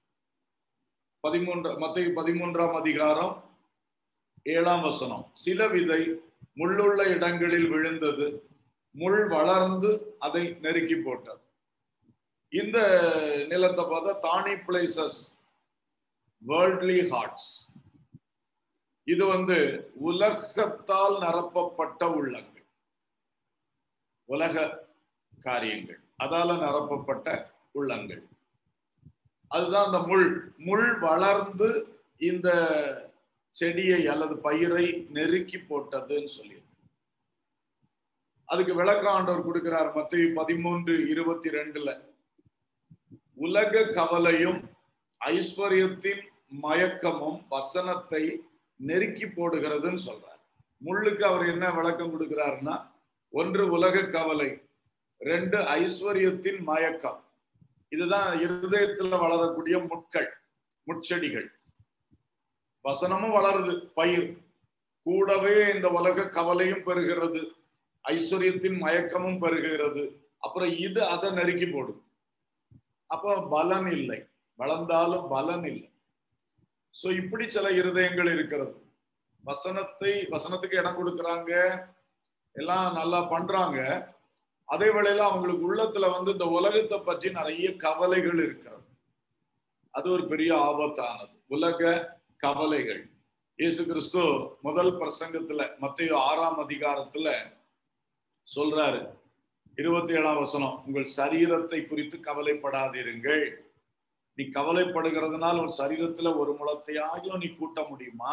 Speaker 1: பதிமூன்று மத்திய பதிமூன்றாம் அதிகாரம் ஏழாம் வசனம் சில விதை முள்ளுள்ள இடங்களில் விழுந்தது முள் வளர்ந்து அதை நெருக்கி போட்டது இந்த நிலத்தை பார்த்தா தானி பிளேசஸ் வேர்ல்ட்லி ஹார்ட்ஸ் இது வந்து உலகத்தால் நிரப்பப்பட்ட உள்ளங்கள் உலக காரியங்கள் அதால நிரப்பப்பட்ட உள்ளங்கள் அதுதான் அந்த முள் முள் வளர்ந்து இந்த செடியை அல்லது பயிரை நெருக்கி போட்டதுன்னு சொல்லி அதுக்கு விளக்க ஆண்டவர் கொடுக்கிறார் மத்திய பதிமூன்று இருபத்தி ரெண்டுல உலக கவலையும் ஐஸ்வர்யத்தின் மயக்கமும் வசனத்தை நெருக்கி போடுகிறதுன்னு சொல்றார் முள்ளுக்கு அவர் என்ன விளக்கம் கொடுக்கிறாருன்னா ஒன்று உலக கவலை ரெண்டு ஐஸ்வர்யத்தின் மயக்கம் இதுதான் இருதயத்துல வளரக்கூடிய முட்கள் முட்செடிகள் வசனமும் வளருது பயிர் கூடவே இந்த உலக கவலையும் பெறுகிறது ஐஸ்வர்யத்தின் மயக்கமும் பெறுகிறது அப்புறம் இது அதை நெருக்கி போடுது அப்போ பலன் இல்லை வளர்ந்தாலும் பலன் இல்லை சோ இப்படி சில இருதயங்கள் இருக்கிறது வசனத்தை வசனத்துக்கு இடம் கொடுக்கறாங்க எல்லாம் நல்லா பண்றாங்க அதே வேளையில அவங்களுக்கு உள்ளத்துல வந்து இந்த உலகத்தை பற்றி நிறைய கவலைகள் இருக்கிறது அது ஒரு பெரிய ஆபத்தானது உலக கவலைகள் இயேசு கிறிஸ்து முதல் பிரசங்கத்துல மத்திய ஆறாம் அதிகாரத்துல சொல்றாரு இருபத்தி ஏழாம் வசனம் உங்கள் சரீரத்தை குறித்து கவலைப்படாதிருங்கள் நீ கவலைப்படுகிறதுனால் உன் சரீரத்துல ஒரு முளத்தையாகிலும் நீ கூட்ட முடியுமா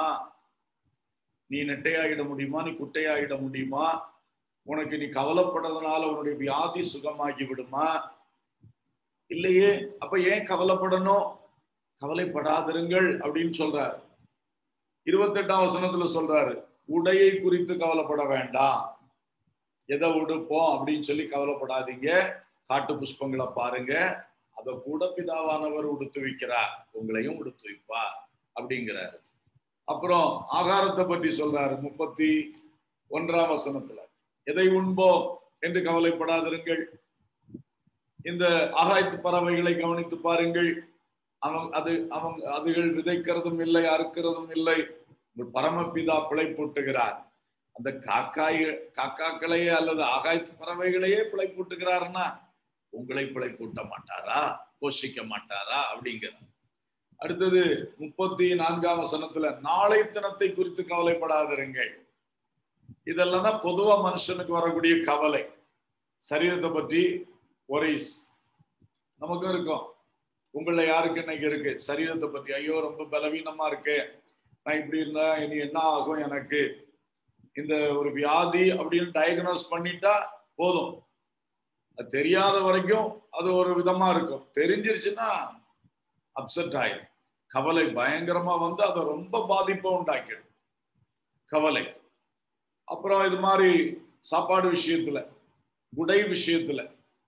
Speaker 1: நீ நெட்டையாயிட முடியுமா நீ குட்டையாயிட முடியுமா உனக்கு நீ கவலைப்படுறதுனால உன்னுடைய வியாதி சுகமாகி விடுமா இல்லையே அப்ப ஏன் கவலைப்படணும் கவலைப்படாதிருங்கள் அப்படின்னு சொல்றாரு இருபத்தெட்டாம் வசனத்துல சொல்றாரு உடையை குறித்து கவலைப்பட வேண்டாம் எதை உடுப்போம் அப்படின்னு சொல்லி கவலைப்படாதீங்க காட்டு புஷ்பங்களை பாருங்க அதை கூட பிதாவானவர் உடுத்து வைக்கிறார் உங்களையும் உடுத்து வைப்பார் அப்படிங்கிறாரு அப்புறம் ஆகாரத்தை பற்றி சொல்றாரு முப்பத்தி ஒன்றாம் வசனத்துல எதை உண்போம் என்று கவலைப்படாதிருங்கள் இந்த ஆகாயத்து பறவைகளை கவனித்து பாருங்கள் அவன் அது அவங்க அதுகள் விதைக்கிறதும் இல்லை அறுக்கிறதும் இல்லை உங்கள் பரமபிதா பிழைப்பூட்டுகிறார் அந்த காக்காய் காக்காக்களையே அல்லது ஆகாயத்து பறவைகளையே பிழைப்பூட்டுகிறாருன்னா உங்களை பிழைப்பூட்ட மாட்டாரா போஷிக்க மாட்டாரா அப்படிங்கிறார் அடுத்தது முப்பத்தி நான்காம் வசனத்துல நாளை தினத்தை குறித்து கவலைப்படாதிருங்கள் இதெல்லாம் தான் பொதுவா மனுஷனுக்கு வரக்கூடிய கவலை சரீரத்தை பற்றி ஒரேஸ் நமக்கும் இருக்கும் உங்கள யாருக்கு இன்னைக்கு இருக்கு சரீரத்தை பத்தி ஐயோ ரொம்ப பலவீனமா இருக்கு நான் இப்படி இருந்தா இனி என்ன ஆகும் எனக்கு இந்த ஒரு வியாதி அப்படின்னு டயக்னோஸ் பண்ணிட்டா போதும் அது தெரியாத வரைக்கும் அது ஒரு விதமா இருக்கும் தெரிஞ்சிருச்சுன்னா அப்செட் ஆயிடும் கவலை பயங்கரமா வந்து அதை ரொம்ப பாதிப்பை உண்டாக்கிடும் கவலை அப்புறம் இது மாதிரி சாப்பாடு விஷயத்துல உடை விஷயத்துல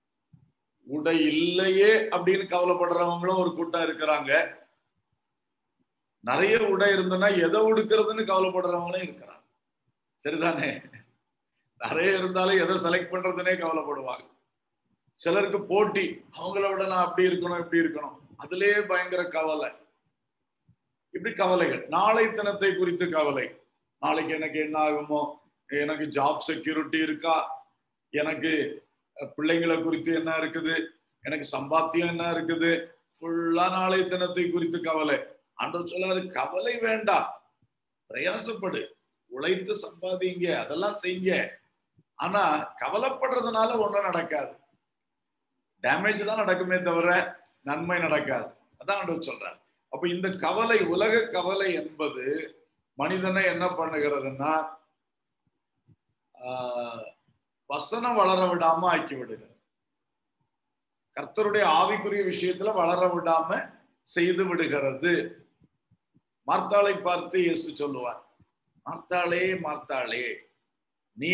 Speaker 1: உடை இல்லையே அப்படின்னு கவலைப்படுறவங்களும் ஒரு கூட்டம் இருக்கிறாங்க நிறைய உடை இருந்ததுன்னா எதை உடுக்கிறதுன்னு கவலைப்படுறவங்களும் இருக்கிறாங்க சரிதானே நிறைய இருந்தாலும் எதை செலக்ட் பண்றதுனே கவலைப்படுவாங்க சிலருக்கு போட்டி அவங்கள விட நான் அப்படி இருக்கணும் இப்படி இருக்கணும் அதுலயே பயங்கர கவலை இப்படி கவலைகள் நாளை தினத்தை குறித்து கவலை நாளைக்கு எனக்கு என்ன ஆகுமோ எனக்கு ஜாப் செக்யூரிட்டி இருக்கா எனக்கு பிள்ளைங்களை குறித்து என்ன இருக்குது எனக்கு சம்பாத்தியம் என்ன இருக்குது ஃபுல்லா நாளை தினத்தை குறித்து கவலை ஆண்டவர் சொல்லாரு கவலை வேண்டாம் பிரயாசப்படு உழைத்து சம்பாதிங்க அதெல்லாம் செய்யுங்க ஆனா கவலைப்படுறதுனால ஒன்றும் நடக்காது டேமேஜ் தான் நடக்குமே தவிர நன்மை நடக்காது அதான் ஆண்டவர் சொல்றாரு அப்ப இந்த கவலை உலக கவலை என்பது மனிதனை என்ன பண்ணுகிறதுன்னா வசனம் வளர விடாம ஆக்கி விடுகிறது கர்த்தருடைய ஆவிக்குரிய விஷயத்துல வளர விடாம செய்து விடுகிறது மார்த்தாளை பார்த்து இயேசு சொல்லுவார் மார்த்தாளே மார்த்தாளே நீ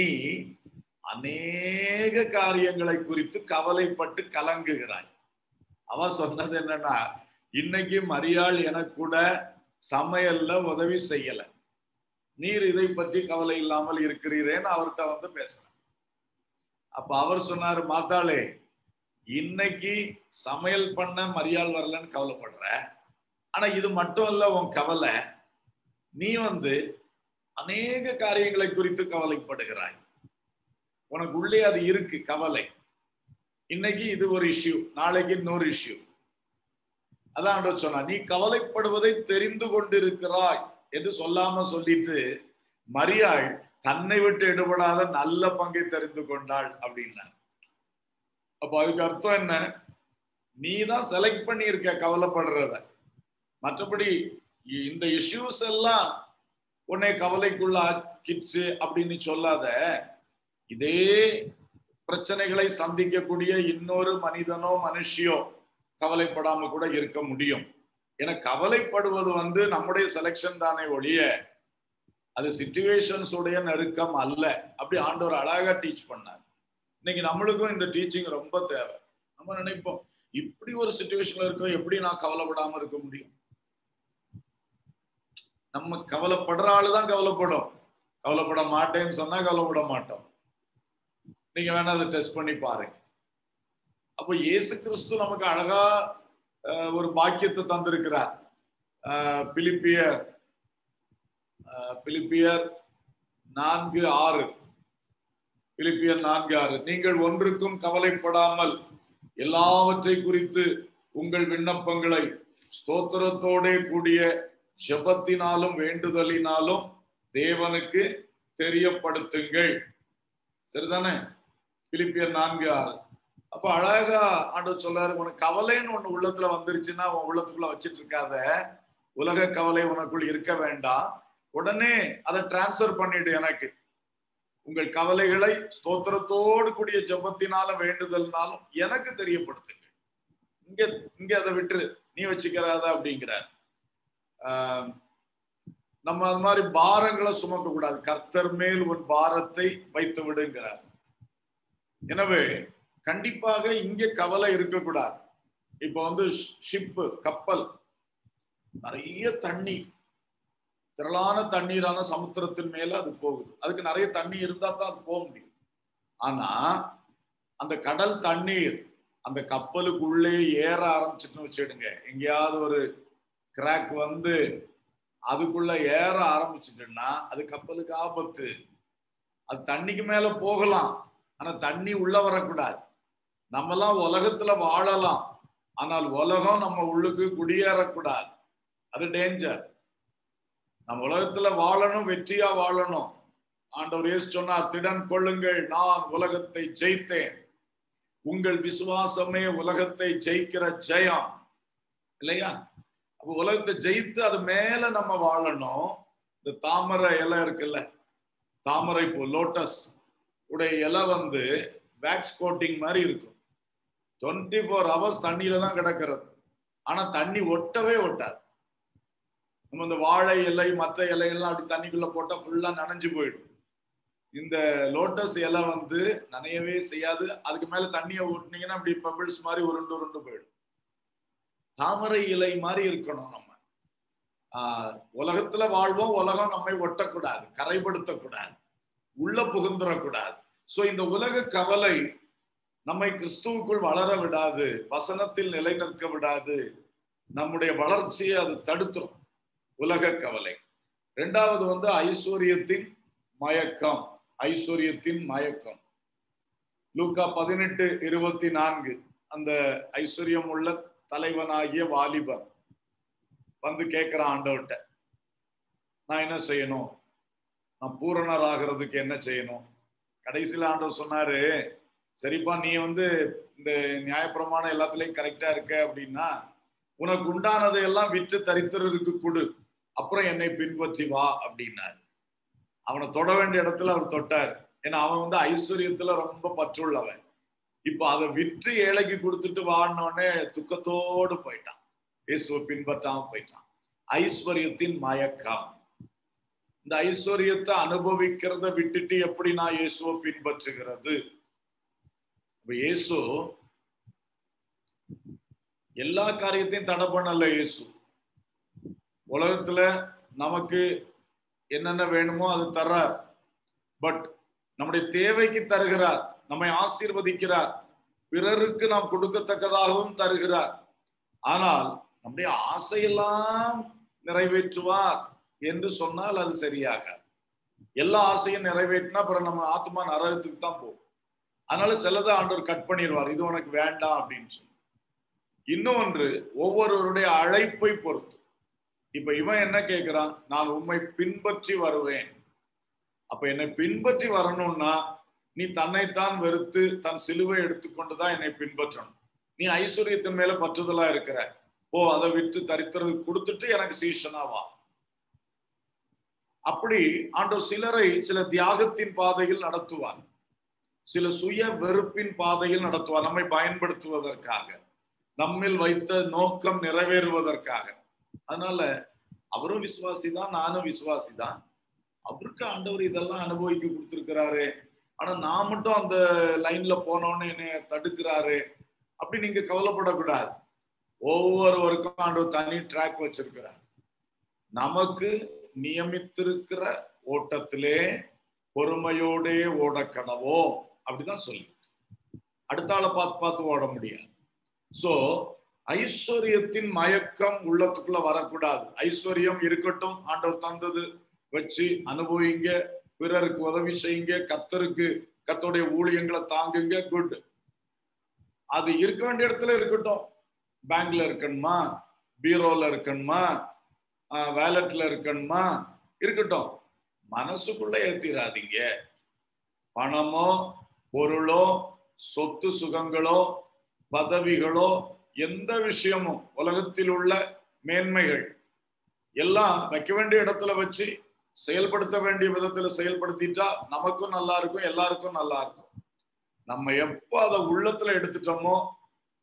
Speaker 1: அநேக காரியங்களை குறித்து கவலைப்பட்டு கலங்குகிறாய் அவ சொன்னது என்னன்னா இன்னைக்கு மரியாள் எனக்கு கூட சமையல்ல உதவி செய்யல நீர் இதை பற்றி கவலை இல்லாமல் இருக்கிறீரேன்னு அவர்கிட்ட வந்து பேசுறேன் அப்ப அவர் சொன்னாரு மாத்தாளே இன்னைக்கு சமையல் பண்ண மரியாள் வரலன்னு கவலைப்படுற ஆனா இது மட்டும் இல்ல உன் கவலை நீ வந்து அநேக காரியங்களை குறித்து கவலைப்படுகிறாய் உனக்கு உள்ளே அது இருக்கு கவலை இன்னைக்கு இது ஒரு இஷ்யூ நாளைக்கு இன்னொரு இஷ்யூ அதான் சொன்னா நீ கவலைப்படுவதை தெரிந்து கொண்டிருக்கிறாய் என்று சொல்லாம சொல்லிட்டு மரியாள் தன்னை விட்டு எடுபடாத நல்ல பங்கை தெரிந்து கொண்டாள் அப்படின்னா அப்ப அதுக்கு அர்த்தம் என்ன நீ தான் செலக்ட் பண்ணியிருக்க கவலைப்படுறத மற்றபடி இந்த இஷ்யூஸ் எல்லாம் உன்னை கவலைக்குள்ள ஆக்கிச்சு அப்படின்னு சொல்லாத இதே பிரச்சனைகளை சந்திக்கக்கூடிய இன்னொரு மனிதனோ மனுஷியோ கவலைப்படாம கூட இருக்க முடியும் ஏன்னா கவலைப்படுவது வந்து நம்முடைய செலெக்ஷன் தானே ஒழிய அது சிச்சுவேஷன்ஸ் உடைய நெருக்கம் அல்ல அப்படி ஆண்டவர் அழகா டீச் பண்ணார் இன்னைக்கு நம்மளுக்கும் இந்த டீச்சிங் ரொம்ப தேவை நம்ம நினைப்போம் இப்படி ஒரு சுச்சுவேஷன்ல இருக்கோம் எப்படி நான் கவலைப்படாம இருக்க முடியும் நம்ம கவலைப்படுற ஆளுதான் கவலைப்படும் கவலைப்பட மாட்டேன்னு சொன்னா கவலைப்பட மாட்டோம் நீங்க வேணா அதை டெஸ்ட் பண்ணி பாருங்க அப்போ இயேசு கிறிஸ்து நமக்கு அழகா ஒரு பாக்கியத்தை தந்திருக்கிறார் பிலிப்பியர் பிலிப்பியர் நான்கு ஆறு பிலிப்பியர் நான்கு ஆறு நீங்கள் ஒன்றுக்கும் கவலைப்படாமல் எல்லாவற்றை குறித்து உங்கள் விண்ணப்பங்களை ஸ்தோத்திரத்தோட கூடிய ஜபத்தினாலும் வேண்டுதலினாலும் தேவனுக்கு தெரியப்படுத்துங்கள் சரிதானே பிலிப்பியர் நான்கு ஆறு அப்ப அழகா ஆண்டவர் சொல்றாரு உனக்கு கவலைன்னு ஒண்ணு உள்ளத்துல வந்துருச்சுன்னா உன் உள்ளத்துக்குள்ள வச்சிட்டு இருக்காத உலக கவலை உனக்குள் இருக்க வேண்டாம் உடனே அதை டிரான்ஸ்பர் பண்ணிடு எனக்கு உங்கள் கவலைகளை ஸ்தோத்திரத்தோடு கூடிய ஜபத்தினாலும் வேண்டுதல்னாலும் எனக்கு தெரியப்படுத்துங்க இங்க இங்க அதை விட்டுரு நீ வச்சுக்கிறாத அப்படிங்கிறார் ஆஹ் நம்ம அது மாதிரி பாரங்களை சுமக்க கூடாது கர்த்தர் மேல் உன் பாரத்தை வைத்து விடுங்கிறார் எனவே கண்டிப்பாக இங்க கவலை இருக்கக்கூடாது இப்ப வந்து ஷிப்பு கப்பல் நிறைய தண்ணி திரளான தண்ணீரான சமுத்திரத்தின் மேல அது போகுது அதுக்கு நிறைய தண்ணி இருந்தா தான் அது போக முடியும் ஆனா அந்த கடல் தண்ணீர் அந்த கப்பலுக்குள்ளே ஏற ஆரம்பிச்சுட்டுன்னு வச்சுடுங்க எங்கேயாவது ஒரு கிராக் வந்து அதுக்குள்ள ஏற ஆரம்பிச்சுட்டுன்னா அது கப்பலுக்கு ஆபத்து அது தண்ணிக்கு மேல போகலாம் ஆனா தண்ணி உள்ள வரக்கூடாது நம்மலாம் உலகத்துல வாழலாம் ஆனால் உலகம் நம்ம உள்ளுக்கு குடியேறக்கூடாது அது டேஞ்சர் நம்ம உலகத்துல வாழணும் வெற்றியா வாழணும் ஆண்டவர் இயேசு சொன்னார் திடன் கொள்ளுங்கள் நான் உலகத்தை ஜெயித்தேன் உங்கள் விசுவாசமே உலகத்தை ஜெயிக்கிற ஜெயம் இல்லையா அப்ப உலகத்தை ஜெயித்து அது மேல நம்ம வாழணும் இந்த தாமரை இலை இருக்குல்ல தாமரை பூ லோட்டஸ் உடைய இலை வந்து வேக்ஸ் கோட்டிங் மாதிரி இருக்கும் டுவெண்ட்டி ஃபோர் ஹவர்ஸ் தண்ணியில தான் கிடக்கிறது ஆனா தண்ணி ஒட்டவே ஒட்டாது நம்ம இந்த வாழை இலை மற்ற இலைகள்லாம் அப்படி தண்ணிக்குள்ள போட்டா ஃபுல்லா நனைஞ்சு போயிடும் இந்த லோட்டஸ் இலை வந்து நனையவே செய்யாது அதுக்கு மேல தண்ணியை ஊட்டினீங்கன்னா அப்படி பபிள்ஸ் மாதிரி உருண்டு உருண்டு போயிடும் தாமரை இலை மாதிரி இருக்கணும் நம்ம ஆஹ் உலகத்துல வாழ்வோம் உலகம் நம்மை ஒட்டக்கூடாது கரைப்படுத்தக்கூடாது உள்ள புகுந்துடக்கூடாது சோ இந்த உலக கவலை நம்மை கிறிஸ்துவுக்குள் வளர விடாது வசனத்தில் நிலைநிற்க விடாது நம்முடைய வளர்ச்சியை அது தடுத்துரும் உலக கவலை ரெண்டாவது வந்து ஐஸ்வர்யத்தின் மயக்கம் ஐஸ்வர்யத்தின் மயக்கம் லூக்கா பதினெட்டு இருபத்தி நான்கு அந்த ஐஸ்வர்யம் உள்ள தலைவனாகிய வாலிபன் வந்து கேட்கிறான் ஆண்டவர்கிட்ட நான் என்ன செய்யணும் நான் பூரணர் ஆகிறதுக்கு என்ன செய்யணும் கடைசியில் ஆண்டவர் சொன்னாரு சரிப்பா நீ வந்து இந்த நியாயப்பிரமாணம் எல்லாத்துலயும் கரெக்டா இருக்க அப்படின்னா உனக்கு உண்டானதை எல்லாம் விற்று தரித்திரருக்கு கொடு அப்புறம் என்னை பின்பற்றி வா அப்படின்னாரு அவனை தொட வேண்டிய இடத்துல அவர் தொட்டார் ஏன்னா அவன் வந்து ஐஸ்வர்யத்துல ரொம்ப பற்றுள்ளவன் இப்ப அதை விற்று ஏழைக்கு கொடுத்துட்டு வாடினோடனே துக்கத்தோடு போயிட்டான் இயேசுவை பின்பற்றாம போயிட்டான் ஐஸ்வர்யத்தின் மயக்கம் இந்த ஐஸ்வர்யத்தை அனுபவிக்கிறத விட்டுட்டு எப்படி நான் இயேசுவை பின்பற்றுகிறது இப்ப இயேசு எல்லா காரியத்தையும் தடை பண்ணல இயேசு உலகத்துல நமக்கு என்னென்ன வேணுமோ அது தர்றார் பட் நம்முடைய தேவைக்கு தருகிறார் நம்மை ஆசீர்வதிக்கிறார் பிறருக்கு நாம் கொடுக்கத்தக்கதாகவும் தருகிறார் ஆனால் நம்முடைய ஆசையெல்லாம் நிறைவேற்றுவார் என்று சொன்னால் அது சரியாக எல்லா ஆசையும் நிறைவேற்றினா அப்புறம் நம்ம ஆத்மா நரகத்துக்கு தான் போகும் அதனால சிலதை ஆண்டவர் கட் பண்ணிடுவார் இது உனக்கு வேண்டாம் அப்படின்னு சொல்லி இன்னொன்று ஒவ்வொருவருடைய அழைப்பை பொறுத்து இப்ப இவன் என்ன கேட்கிறான் நான் உண்மை பின்பற்றி வருவேன் அப்ப என்னை பின்பற்றி வரணும்னா நீ தன்னைத்தான் வெறுத்து தன் சிலுவை எடுத்துக்கொண்டுதான் என்னை பின்பற்றணும் நீ ஐஸ்வர்யத்தின் மேல பற்றுதலா இருக்கிற ஓ அதை விட்டு தரித்திரத்துக்கு கொடுத்துட்டு எனக்கு சீஷனா வா அப்படி ஆண்டவர் சிலரை சில தியாகத்தின் பாதையில் நடத்துவார் சில சுய வெறுப்பின் பாதையில் நடத்துவார் நம்மை பயன்படுத்துவதற்காக நம்மில் வைத்த நோக்கம் நிறைவேறுவதற்காக அதனால அவரும் விசுவாசி தான் நானும் விசுவாசி தான் அவருக்கு ஆண்டவர் இதெல்லாம் அனுபவிக்க கொடுத்துருக்கிறாரு ஆனா நான் மட்டும் அந்த லைன்ல போனோன்னு என்னை தடுக்கிறாரு அப்படி நீங்க கவலைப்படக்கூடாது ஒவ்வொருவருக்கும் ஆண்டவர் தனி ட்ராக் வச்சிருக்கிறார் நமக்கு நியமித்திருக்கிற ஓட்டத்திலே பொறுமையோடே ஓடக்கடவோ அப்படிதான் சொல்லி அடுத்த ஆளை பார்த்து பார்த்து ஓட முடியாது சோ ஐஸ்வர்யத்தின் மயக்கம் உள்ளத்துக்குள்ள வரக்கூடாது ஐஸ்வர்யம் இருக்கட்டும் ஆண்டவர் தந்தது வச்சு அனுபவிங்க பிறருக்கு உதவி செய்யுங்க கத்தருக்கு கத்தோடைய ஊழியங்களை தாங்குங்க குட் அது இருக்க வேண்டிய இடத்துல இருக்கட்டும் பேங்க்ல இருக்கணுமா பீரோல இருக்கணுமா வேலட்ல இருக்கணுமா இருக்கட்டும் மனசுக்குள்ள ஏத்திராதீங்க பணமோ பொருளோ சொத்து சுகங்களோ பதவிகளோ எந்த விஷயமும் உலகத்தில் உள்ள மேன்மைகள் எல்லாம் வைக்க வேண்டிய இடத்துல வச்சு செயல்படுத்த வேண்டிய விதத்துல செயல்படுத்திட்டா நமக்கும் நல்லா இருக்கும் எல்லாருக்கும் நல்லா இருக்கும் நம்ம எப்போ அதை உள்ளத்துல எடுத்துட்டோமோ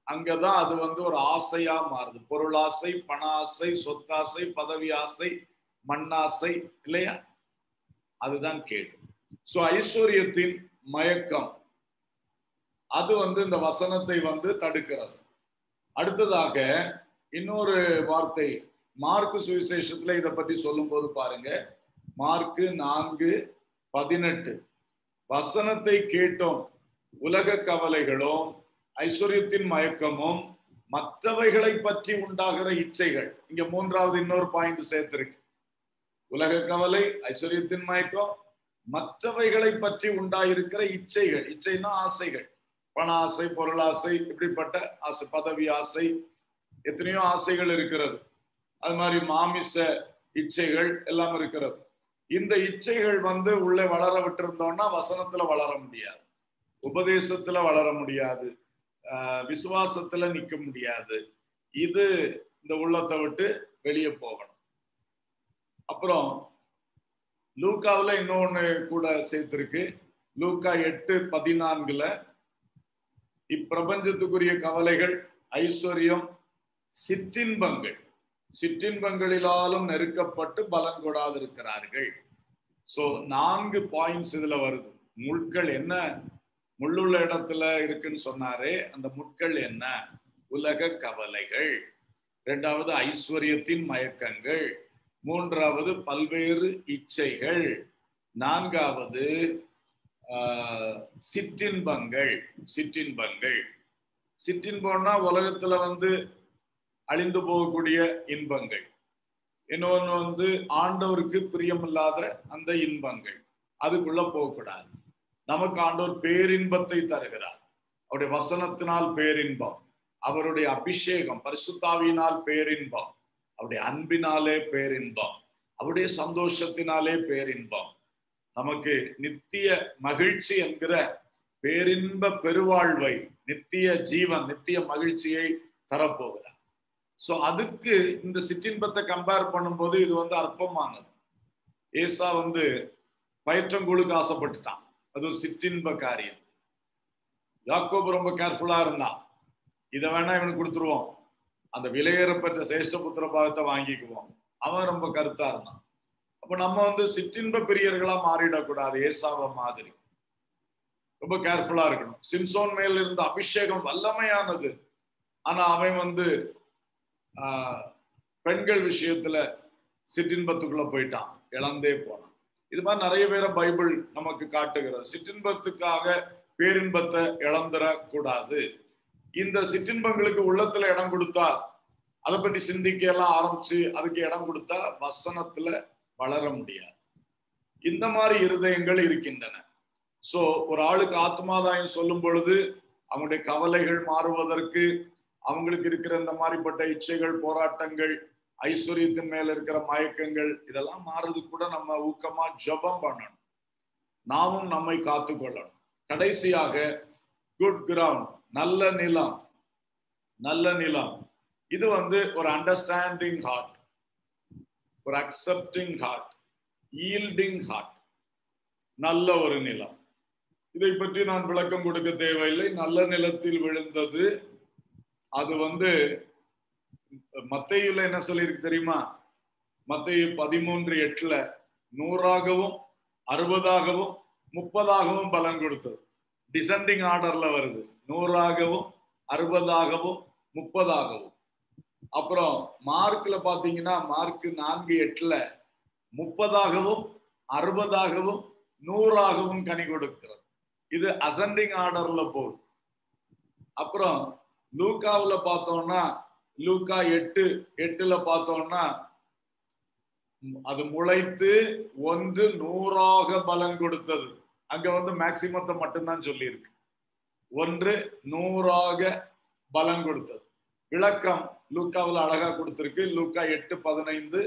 Speaker 1: அங்கதான் அது வந்து ஒரு ஆசையா மாறுது பொருளாசை பண ஆசை சொத்தாசை பதவி ஆசை மண்ணாசை இல்லையா அதுதான் கேடு சோ ஐஸ்வர்யத்தின் மயக்கம் அது வந்து இந்த வசனத்தை வந்து தடுக்கிறது அடுத்ததாக இன்னொரு வார்த்தை மார்க்கு சுவிசேஷத்துல இதை பத்தி சொல்லும் போது பாருங்க மார்க்கு நான்கு பதினெட்டு வசனத்தை கேட்டோம் உலக கவலைகளும் ஐஸ்வர்யத்தின் மயக்கமும் மற்றவைகளை பற்றி உண்டாகிற இச்சைகள் இங்க மூன்றாவது இன்னொரு பாயிண்ட் சேர்த்திருக்கு உலக கவலை ஐஸ்வர்யத்தின் மயக்கம் மற்றவைகளை பற்றி உண்டாயிருக்கிற இச்சைகள் இச்சைனா ஆசைகள் பண ஆசை பொருளாசை இப்படிப்பட்ட ஆசை பதவி ஆசை எத்தனையோ ஆசைகள் இருக்கிறது அது மாதிரி மாமிச இச்சைகள் எல்லாம் இருக்கிறது இந்த இச்சைகள் வந்து உள்ளே வளர விட்டிருந்தோம்னா வசனத்துல வளர முடியாது உபதேசத்துல வளர முடியாது ஆஹ் விசுவாசத்துல நிக்க முடியாது இது இந்த உள்ளத்தை விட்டு வெளியே போகணும் அப்புறம் லூக்காவுல இன்னொன்னு கூட சேர்த்திருக்கு லூக்கா எட்டு பதினான்குல இப்பிரபஞ்சத்துக்குரிய கவலைகள் ஐஸ்வர்யம் சிற்றின்பங்கள் சிற்றின்பங்களிலாலும் நெருக்கப்பட்டு பலன் கொடாதிருக்கிறார்கள் சோ நான்கு பாயிண்ட்ஸ் இதுல வருது முட்கள் என்ன முள்ளுள்ள இடத்துல இருக்குன்னு சொன்னாரே அந்த முட்கள் என்ன உலக கவலைகள் இரண்டாவது ஐஸ்வர்யத்தின் மயக்கங்கள் மூன்றாவது பல்வேறு இச்சைகள் நான்காவது சிற்றின்பங்கள் சிற்றின்பங்கள் சிற்றின்பம்னா உலகத்துல வந்து அழிந்து போகக்கூடிய இன்பங்கள் இன்னொன்று வந்து ஆண்டவருக்கு பிரியமில்லாத அந்த இன்பங்கள் அதுக்குள்ள போகக்கூடாது நமக்கு ஆண்டவர் பேரின்பத்தை தருகிறார் அவருடைய வசனத்தினால் பேரின்பம் அவருடைய அபிஷேகம் பரிசுத்தாவியினால் பேரின்பம் அவருடைய அன்பினாலே பேரின்பம் அவருடைய சந்தோஷத்தினாலே பேரின்பம் நமக்கு நித்திய மகிழ்ச்சி என்கிற பேரின்ப பெருவாழ்வை நித்திய ஜீவன் நித்திய மகிழ்ச்சியை தரப்போகிறார் சோ அதுக்கு இந்த சிற்றின்பத்தை கம்பேர் பண்ணும்போது இது வந்து அற்பமானது ஏசா வந்து பயிற்றங்குழுக்கு ஆசைப்பட்டுட்டான் அது ஒரு சிற்றின்ப காரியம் யாக்கோபு ரொம்ப கேர்ஃபுல்லா இருந்தான் இதை வேணா இவனுக்கு கொடுத்துருவோம் அந்த விலையேறப்பட்ட சேஷ்ட புத்திர பாகத்தை வாங்கிக்குவோம் அவன் ரொம்ப கருத்தா இருந்தான் அப்ப நம்ம வந்து சிற்றின்ப பிரியர்களா மாறிடக்கூடாது ஏசாவ மாதிரி ரொம்ப கேர்ஃபுல்லா இருக்கணும் சிம்சோன் மேல் இருந்த அபிஷேகம் வல்லமையானது ஆனா அவன் வந்து ஆஹ் பெண்கள் விஷயத்துல சிற்றின்பத்துக்குள்ள போயிட்டான் இழந்தே போனான் இது மாதிரி நிறைய பேரை பைபிள் நமக்கு காட்டுகிறது சிற்றின்பத்துக்காக பேரின்பத்தை இழந்துட கூடாது இந்த சிற்றின்பங்களுக்கு உள்ளத்துல இடம் கொடுத்தா அதை பற்றி சிந்திக்க எல்லாம் ஆரம்பிச்சு அதுக்கு இடம் கொடுத்தா வசனத்துல வளர முடியாது இந்த மாதிரி இருதயங்கள் இருக்கின்றன சோ ஒரு ஆளுக்கு ஆத்மாதாயம் சொல்லும் பொழுது அவங்களுடைய கவலைகள் மாறுவதற்கு அவங்களுக்கு இருக்கிற இந்த மாதிரிப்பட்ட இச்சைகள் போராட்டங்கள் ஐஸ்வர்யத்தின் மேல இருக்கிற மயக்கங்கள் இதெல்லாம் மாறுறது கூட நம்ம ஊக்கமா ஜபம் பண்ணணும் நாமும் நம்மை காத்து கொள்ளணும் கடைசியாக குட் கிரவுண்ட் நல்ல நிலம் நல்ல நிலம் இது வந்து ஒரு அண்டர்ஸ்டாண்டிங் ஹார்ட் ஒரு அக்செப்டிங் ஹார்ட் ஈல்டிங் ஹார்ட் நல்ல ஒரு நிலம் இதை பற்றி நான் விளக்கம் கொடுக்க தேவையில்லை நல்ல நிலத்தில் விழுந்தது அது வந்து மத்தையில என்ன சொல்லியிருக்கு தெரியுமா மத்தையு பதிமூன்று எட்டுல நூறாகவும் அறுபதாகவும் முப்பதாகவும் பலன் கொடுத்தது டிசெண்டிங் ஆர்டர்ல வருது நூறாகவும் அறுபதாகவும் முப்பதாகவும் அப்புறம் மார்க்ல பாத்தீங்கன்னா மார்க் நான்கு எட்டுல முப்பதாகவும் அறுபதாகவும் நூறாகவும் கனி கொடுக்கிறது இது அசெண்டிங் ஆர்டர்ல போகுது அப்புறம் லூக்காவுல பார்த்தோம்னா லூக்கா எட்டு எட்டுல பார்த்தோம்னா அது முளைத்து ஒன்று நூறாக பலன் கொடுத்தது அங்க வந்து மேக்சிமத்தை மட்டும்தான் சொல்லியிருக்கு ஒன்று நூறாக பலன் கொடுத்தது விளக்கம் லூக்காவில் அழகா கொடுத்திருக்கு லூக்கா எட்டு பதினைந்து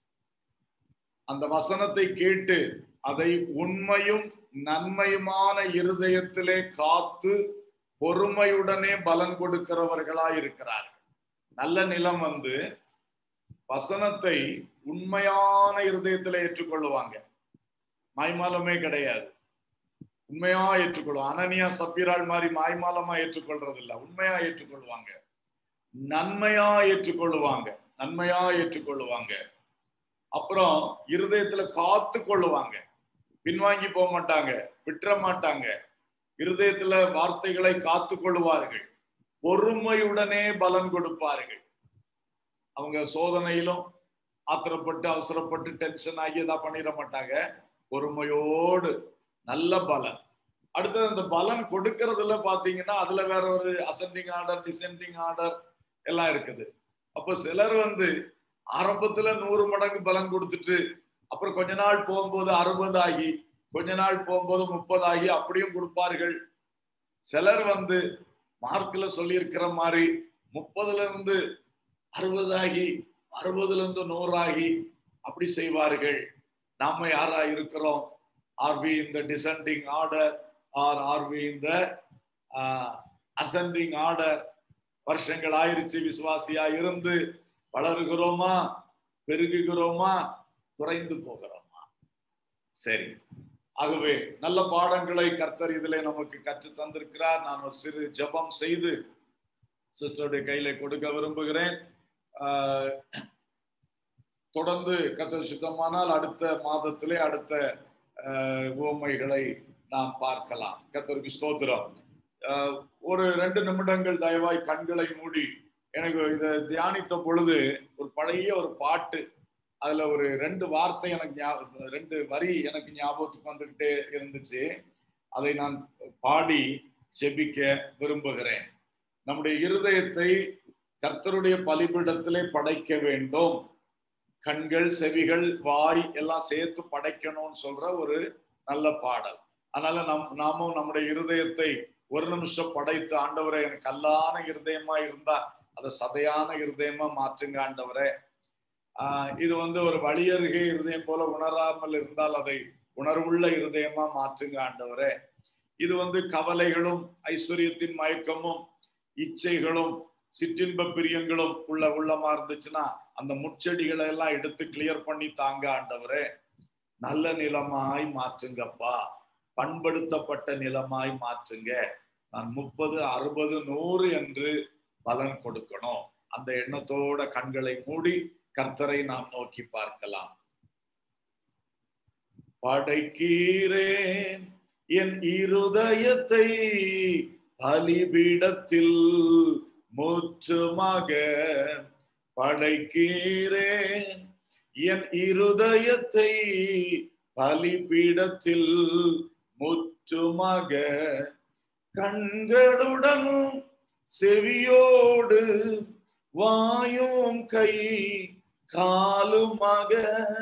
Speaker 1: அந்த வசனத்தை கேட்டு அதை உண்மையும் நன்மையுமான இருதயத்திலே காத்து பொறுமையுடனே பலன் கொடுக்கிறவர்களா இருக்கிறார்கள் நல்ல நிலம் வந்து வசனத்தை உண்மையான இருதயத்துல ஏற்றுக்கொள்ளுவாங்க மைமாலமே கிடையாது உண்மையா ஏற்றுக்கொள்ளும் அனனியா சப்பிரால் மாதிரி மாய்மாலமா ஏற்றுக்கொள்றது இல்ல உண்மையா ஏற்றுக்கொள்வாங்க நன்மையா ஏற்றுக்கொள்ளுவாங்க நன்மையா ஏற்றுக்கொள்ளுவாங்க அப்புறம் இருதயத்துல காத்து கொள்ளுவாங்க பின்வாங்கி போக மாட்டாங்க விட்டுற மாட்டாங்க இருதயத்துல வார்த்தைகளை காத்து கொள்ளுவார்கள் பொறுமையுடனே பலன் கொடுப்பார்கள் அவங்க சோதனையிலும் ஆத்திரப்பட்டு அவசரப்பட்டு டென்ஷன் ஆகி இதா பண்ணிட மாட்டாங்க பொறுமையோடு நல்ல பலன் அடுத்தது அந்த பலன் கொடுக்கறதுல பாத்தீங்கன்னா அதுல வேற ஒரு அசெண்டிங் ஆர்டர் டிசெண்டிங் ஆர்டர் எல்லாம் இருக்குது அப்ப சிலர் வந்து ஆரம்பத்துல நூறு மடங்கு பலன் கொடுத்துட்டு அப்புறம் கொஞ்ச நாள் போகும்போது அறுபது ஆகி கொஞ்ச நாள் போகும்போது முப்பது ஆகி அப்படியும் கொடுப்பார்கள் சிலர் வந்து மார்க்ல சொல்லியிருக்கிற மாதிரி முப்பதுல இருந்து அறுபதாகி அறுபதுல இருந்து நூறாகி அப்படி செய்வார்கள் நாம யாரா இருக்கிறோம் ஆர் வி இந்த descending order are are we இந்த அசெண்டிங் ஆர்டர் வருஷங்கள் ஆயிருச்சு விசுவாசியா இருந்து வளருகிறோமா பெருகுகிறோமா குறைந்து போகிறோமா சரி ஆகவே நல்ல பாடங்களை கர்த்தர் இதிலே நமக்கு கற்று தந்திருக்கிறார் நான் ஒரு சிறு ஜபம் செய்து சிஸ்டருடைய கையில கொடுக்க விரும்புகிறேன் தொடர்ந்து கர்த்தர் சுத்தமானால் அடுத்த மாதத்திலே அடுத்த உவமைகளை நாம் பார்க்கலாம் கர்த்தருக்கு ஸ்தோத்திரம் ஒரு ரெண்டு நிமிடங்கள் தயவாய் கண்களை மூடி எனக்கு இதை தியானித்த பொழுது ஒரு பழைய ஒரு பாட்டு அதுல ஒரு ரெண்டு வார்த்தை எனக்கு ரெண்டு வரி எனக்கு ஞாபகத்துக்கு வந்துகிட்டே இருந்துச்சு அதை நான் பாடி செபிக்க விரும்புகிறேன் நம்முடைய இருதயத்தை கர்த்தருடைய பலிபிடத்திலே படைக்க வேண்டும் கண்கள் செவிகள் வாய் எல்லாம் சேர்த்து படைக்கணும்னு சொல்ற ஒரு நல்ல பாடல் அதனால நம் நாமும் நம்முடைய இருதயத்தை ஒரு நிமிஷம் படைத்து ஆண்டவரை எனக்கு கல்லான இருதயமா இருந்தா அதை சதையான இருதயமா மாற்றுங்க ஆண்டவரே ஆஹ் இது வந்து ஒரு வழியருகே இருதயம் போல உணராமல் இருந்தால் அதை உணர்வுள்ள இருதயமா மாற்றுங்க ஆண்டவரே இது வந்து கவலைகளும் ஐஸ்வர்யத்தின் மயக்கமும் இச்சைகளும் சிற்றின்ப பிரியங்களும் உள்ள உள்ளமா இருந்துச்சுன்னா அந்த முச்செடிகளை எல்லாம் எடுத்து கிளியர் பண்ணி தாங்க ஆண்டவரே நல்ல நிலமாய் மாற்றுங்கப்பா பண்படுத்தப்பட்ட நிலமாய் மாற்றுங்க நான் முப்பது அறுபது நூறு என்று பலன் கொடுக்கணும் அந்த எண்ணத்தோட கண்களை மூடி கர்த்தரை நாம் நோக்கி பார்க்கலாம் படைக்கீரேன் என் இருதயத்தை பலிபீடத்தில் முற்றுமாக படைக்கீரேன் என் இருதயத்தை பலிபீடத்தில் முற்றுமாக கண்களுடன் செவியோடு வாயும் கை காலுமாக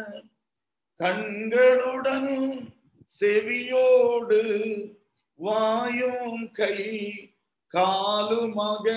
Speaker 1: கண்களுடன் செவியோடு வாயும் கை காலுமாக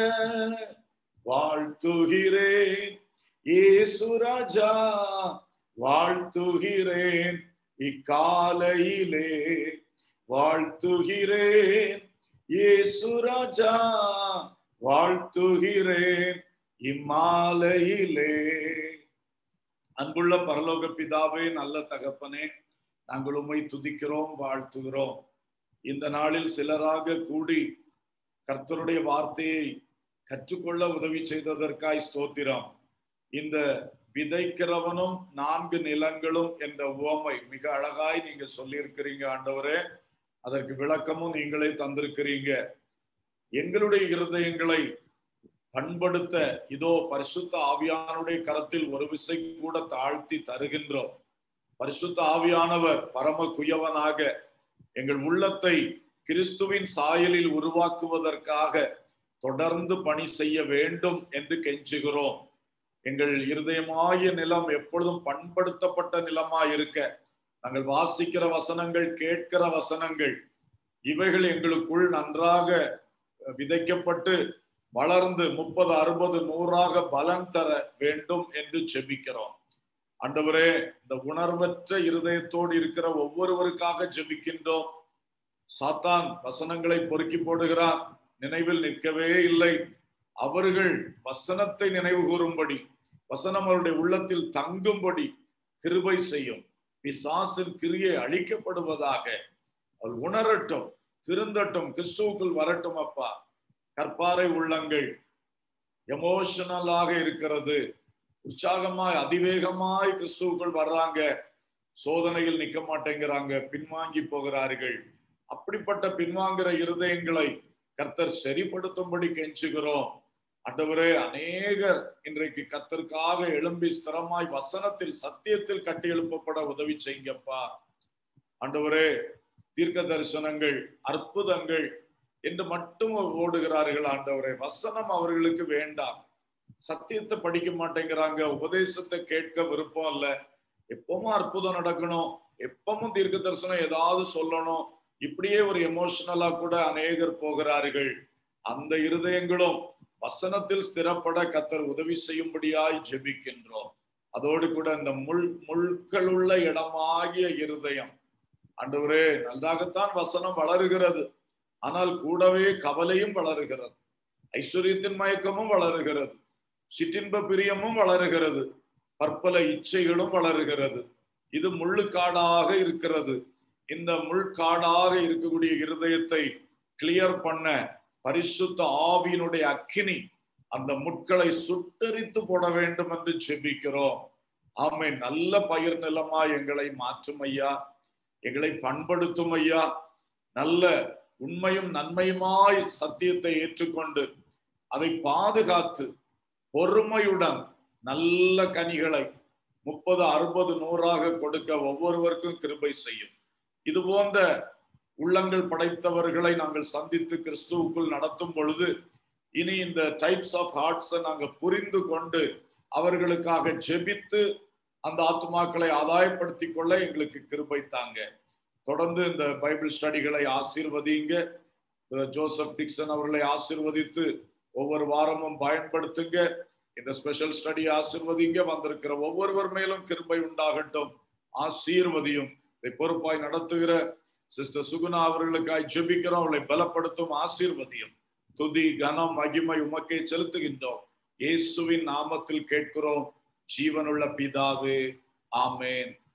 Speaker 1: வாழ்த்துகிறேன் ஏசுராஜா வாழ்த்துகிறேன் இக்காலையிலே வாழ்த்துகிறேன் ஏசுராஜா வாழ்த்துகிறேன் இம்மாலையிலே அன்புள்ள பரலோக பிதாவே நல்ல தகப்பனே நாங்கள் உண்மை துதிக்கிறோம் வாழ்த்துகிறோம் இந்த நாளில் சிலராக கூடி கர்த்தருடைய வார்த்தையை கற்றுக்கொள்ள உதவி செய்ததற்காய் ஸ்தோத்திரம் இந்த விதைக்கிறவனும் நான்கு நிலங்களும் என்ற உவமை மிக அழகாய் நீங்க சொல்லியிருக்கிறீங்க ஆண்டவரே அதற்கு விளக்கமும் நீங்களே தந்திருக்கிறீங்க எங்களுடைய இருதயங்களை பண்படுத்த இதோ பரிசுத்த ஆவியானுடைய கரத்தில் ஒரு விசை கூட தாழ்த்தி தருகின்றோம் பரிசுத்த ஆவியானவர் பரம குயவனாக எங்கள் உள்ளத்தை கிறிஸ்துவின் சாயலில் உருவாக்குவதற்காக தொடர்ந்து பணி செய்ய வேண்டும் என்று கெஞ்சுகிறோம் எங்கள் இருதயமாய நிலம் எப்பொழுதும் பண்படுத்தப்பட்ட நிலமாய் இருக்க நாங்கள் வாசிக்கிற வசனங்கள் கேட்கிற வசனங்கள் இவைகள் எங்களுக்குள் நன்றாக விதைக்கப்பட்டு வளர்ந்து முப்பது அறுபது நூறாக பலன் தர வேண்டும் என்று செபிக்கிறோம் ஆண்டவரே இந்த உணர்வற்ற இருதயத்தோடு இருக்கிற ஒவ்வொருவருக்காக ஜெபிக்கின்றோம் சாத்தான் வசனங்களை பொறுக்கி போடுகிறான் நினைவில் நிற்கவே இல்லை அவர்கள் வசனத்தை நினைவு கூறும்படி வசனம் அவருடைய உள்ளத்தில் தங்கும்படி கிருபை செய்யும் பிசாசின் கிரியை அழிக்கப்படுவதாக அவள் உணரட்டும் திருந்தட்டும் கிறிஸ்துவுக்குள் வரட்டும் அப்பா கற்பாறை உள்ளங்கள் எமோஷனலாக இருக்கிறது உற்சாகமாய் அதிவேகமாய் கிறிஸ்துவுக்குள் வர்றாங்க சோதனையில் நிக்க மாட்டேங்கிறாங்க பின்வாங்கி போகிறார்கள் அப்படிப்பட்ட பின்வாங்குற இருதயங்களை கர்த்தர் சரிப்படுத்தும்படி கெஞ்சுகிறோம் ஆண்டவரே அநேகர் இன்றைக்கு கர்த்தருக்காக எழும்பி ஸ்திரமாய் வசனத்தில் சத்தியத்தில் கட்டி எழுப்பப்பட உதவி செய்யுங்கப்பா ஆண்டவரே தீர்க்க தரிசனங்கள் அற்புதங்கள் என்று மட்டும் ஓடுகிறார்கள் ஆண்டவரே வசனம் அவர்களுக்கு வேண்டாம் சத்தியத்தை படிக்க மாட்டேங்கிறாங்க உபதேசத்தை கேட்க விருப்பம் இல்ல எப்பவும் அற்புதம் நடக்கணும் எப்பவும் தீர்க்க தரிசனம் ஏதாவது சொல்லணும் இப்படியே ஒரு எமோஷனலா கூட அநேகர் போகிறார்கள் அந்த இருதயங்களும் வசனத்தில் ஸ்திரப்பட கத்தர் உதவி செய்யும்படியாய் ஜெபிக்கின்றோம் அதோடு கூட இந்த முள் முள்கள் உள்ள இடமாகிய இருதயம் ஆண்டவரே நன்றாகத்தான் வசனம் வளருகிறது ஆனால் கூடவே கவலையும் வளருகிறது ஐஸ்வர்யத்தின் மயக்கமும் வளருகிறது சிற்றின்ப பிரியமும் வளருகிறது பற்பல இச்சைகளும் வளருகிறது இது முள்ளுக்காடாக இருக்கிறது இந்த முள்காடாக இருக்கக்கூடிய இருதயத்தை கிளியர் பண்ண பரிசுத்த ஆவியினுடைய அக்கினி அந்த முட்களை சுட்டரித்து போட வேண்டும் என்று செபிக்கிறோம் ஆமை நல்ல பயிர் நிலமா எங்களை மாற்றும் ஐயா எங்களை பண்படுத்தும் ஐயா நல்ல உண்மையும் நன்மையுமாய் சத்தியத்தை ஏற்றுக்கொண்டு அதை பாதுகாத்து பொறுமையுடன் நல்ல கனிகளை முப்பது அறுபது நூறாக கொடுக்க ஒவ்வொருவருக்கும் கிருபை செய்யும் இது போன்ற உள்ளங்கள் படைத்தவர்களை நாங்கள் சந்தித்து கிறிஸ்துவுக்குள் நடத்தும் பொழுது இனி இந்த டைப்ஸ் ஆஃப் ஹார்ட்ஸை நாங்கள் புரிந்து கொண்டு அவர்களுக்காக ஜெபித்து அந்த ஆத்மாக்களை ஆதாயப்படுத்தி கொள்ள எங்களுக்கு கிருபை தாங்க தொடர்ந்து இந்த பைபிள் ஸ்டடிகளை ஆசீர்வதிங்க ஜோசப் டிக்சன் அவர்களை ஆசீர்வதித்து ஒவ்வொரு வாரமும் பயன்படுத்துங்க இந்த ஸ்பெஷல் ஸ்டடி ஆசீர்வதிங்க வந்திருக்கிற ஒவ்வொருவர் மேலும் கிருபை உண்டாகட்டும் ஆசீர்வதியும் இதை பொறுப்பாய் நடத்துகிற சிஸ்டர் சுகுணா அவர்களுக்காய் ஜெபிக்கிறோம் அவளை பலப்படுத்தும் ஆசீர்வதியும் துதி கனம் மகிமை உமக்கை செலுத்துகின்றோம் இயேசுவின் நாமத்தில் கேட்கிறோம் ஜீவனுள்ள பிதாவே ஆமேன்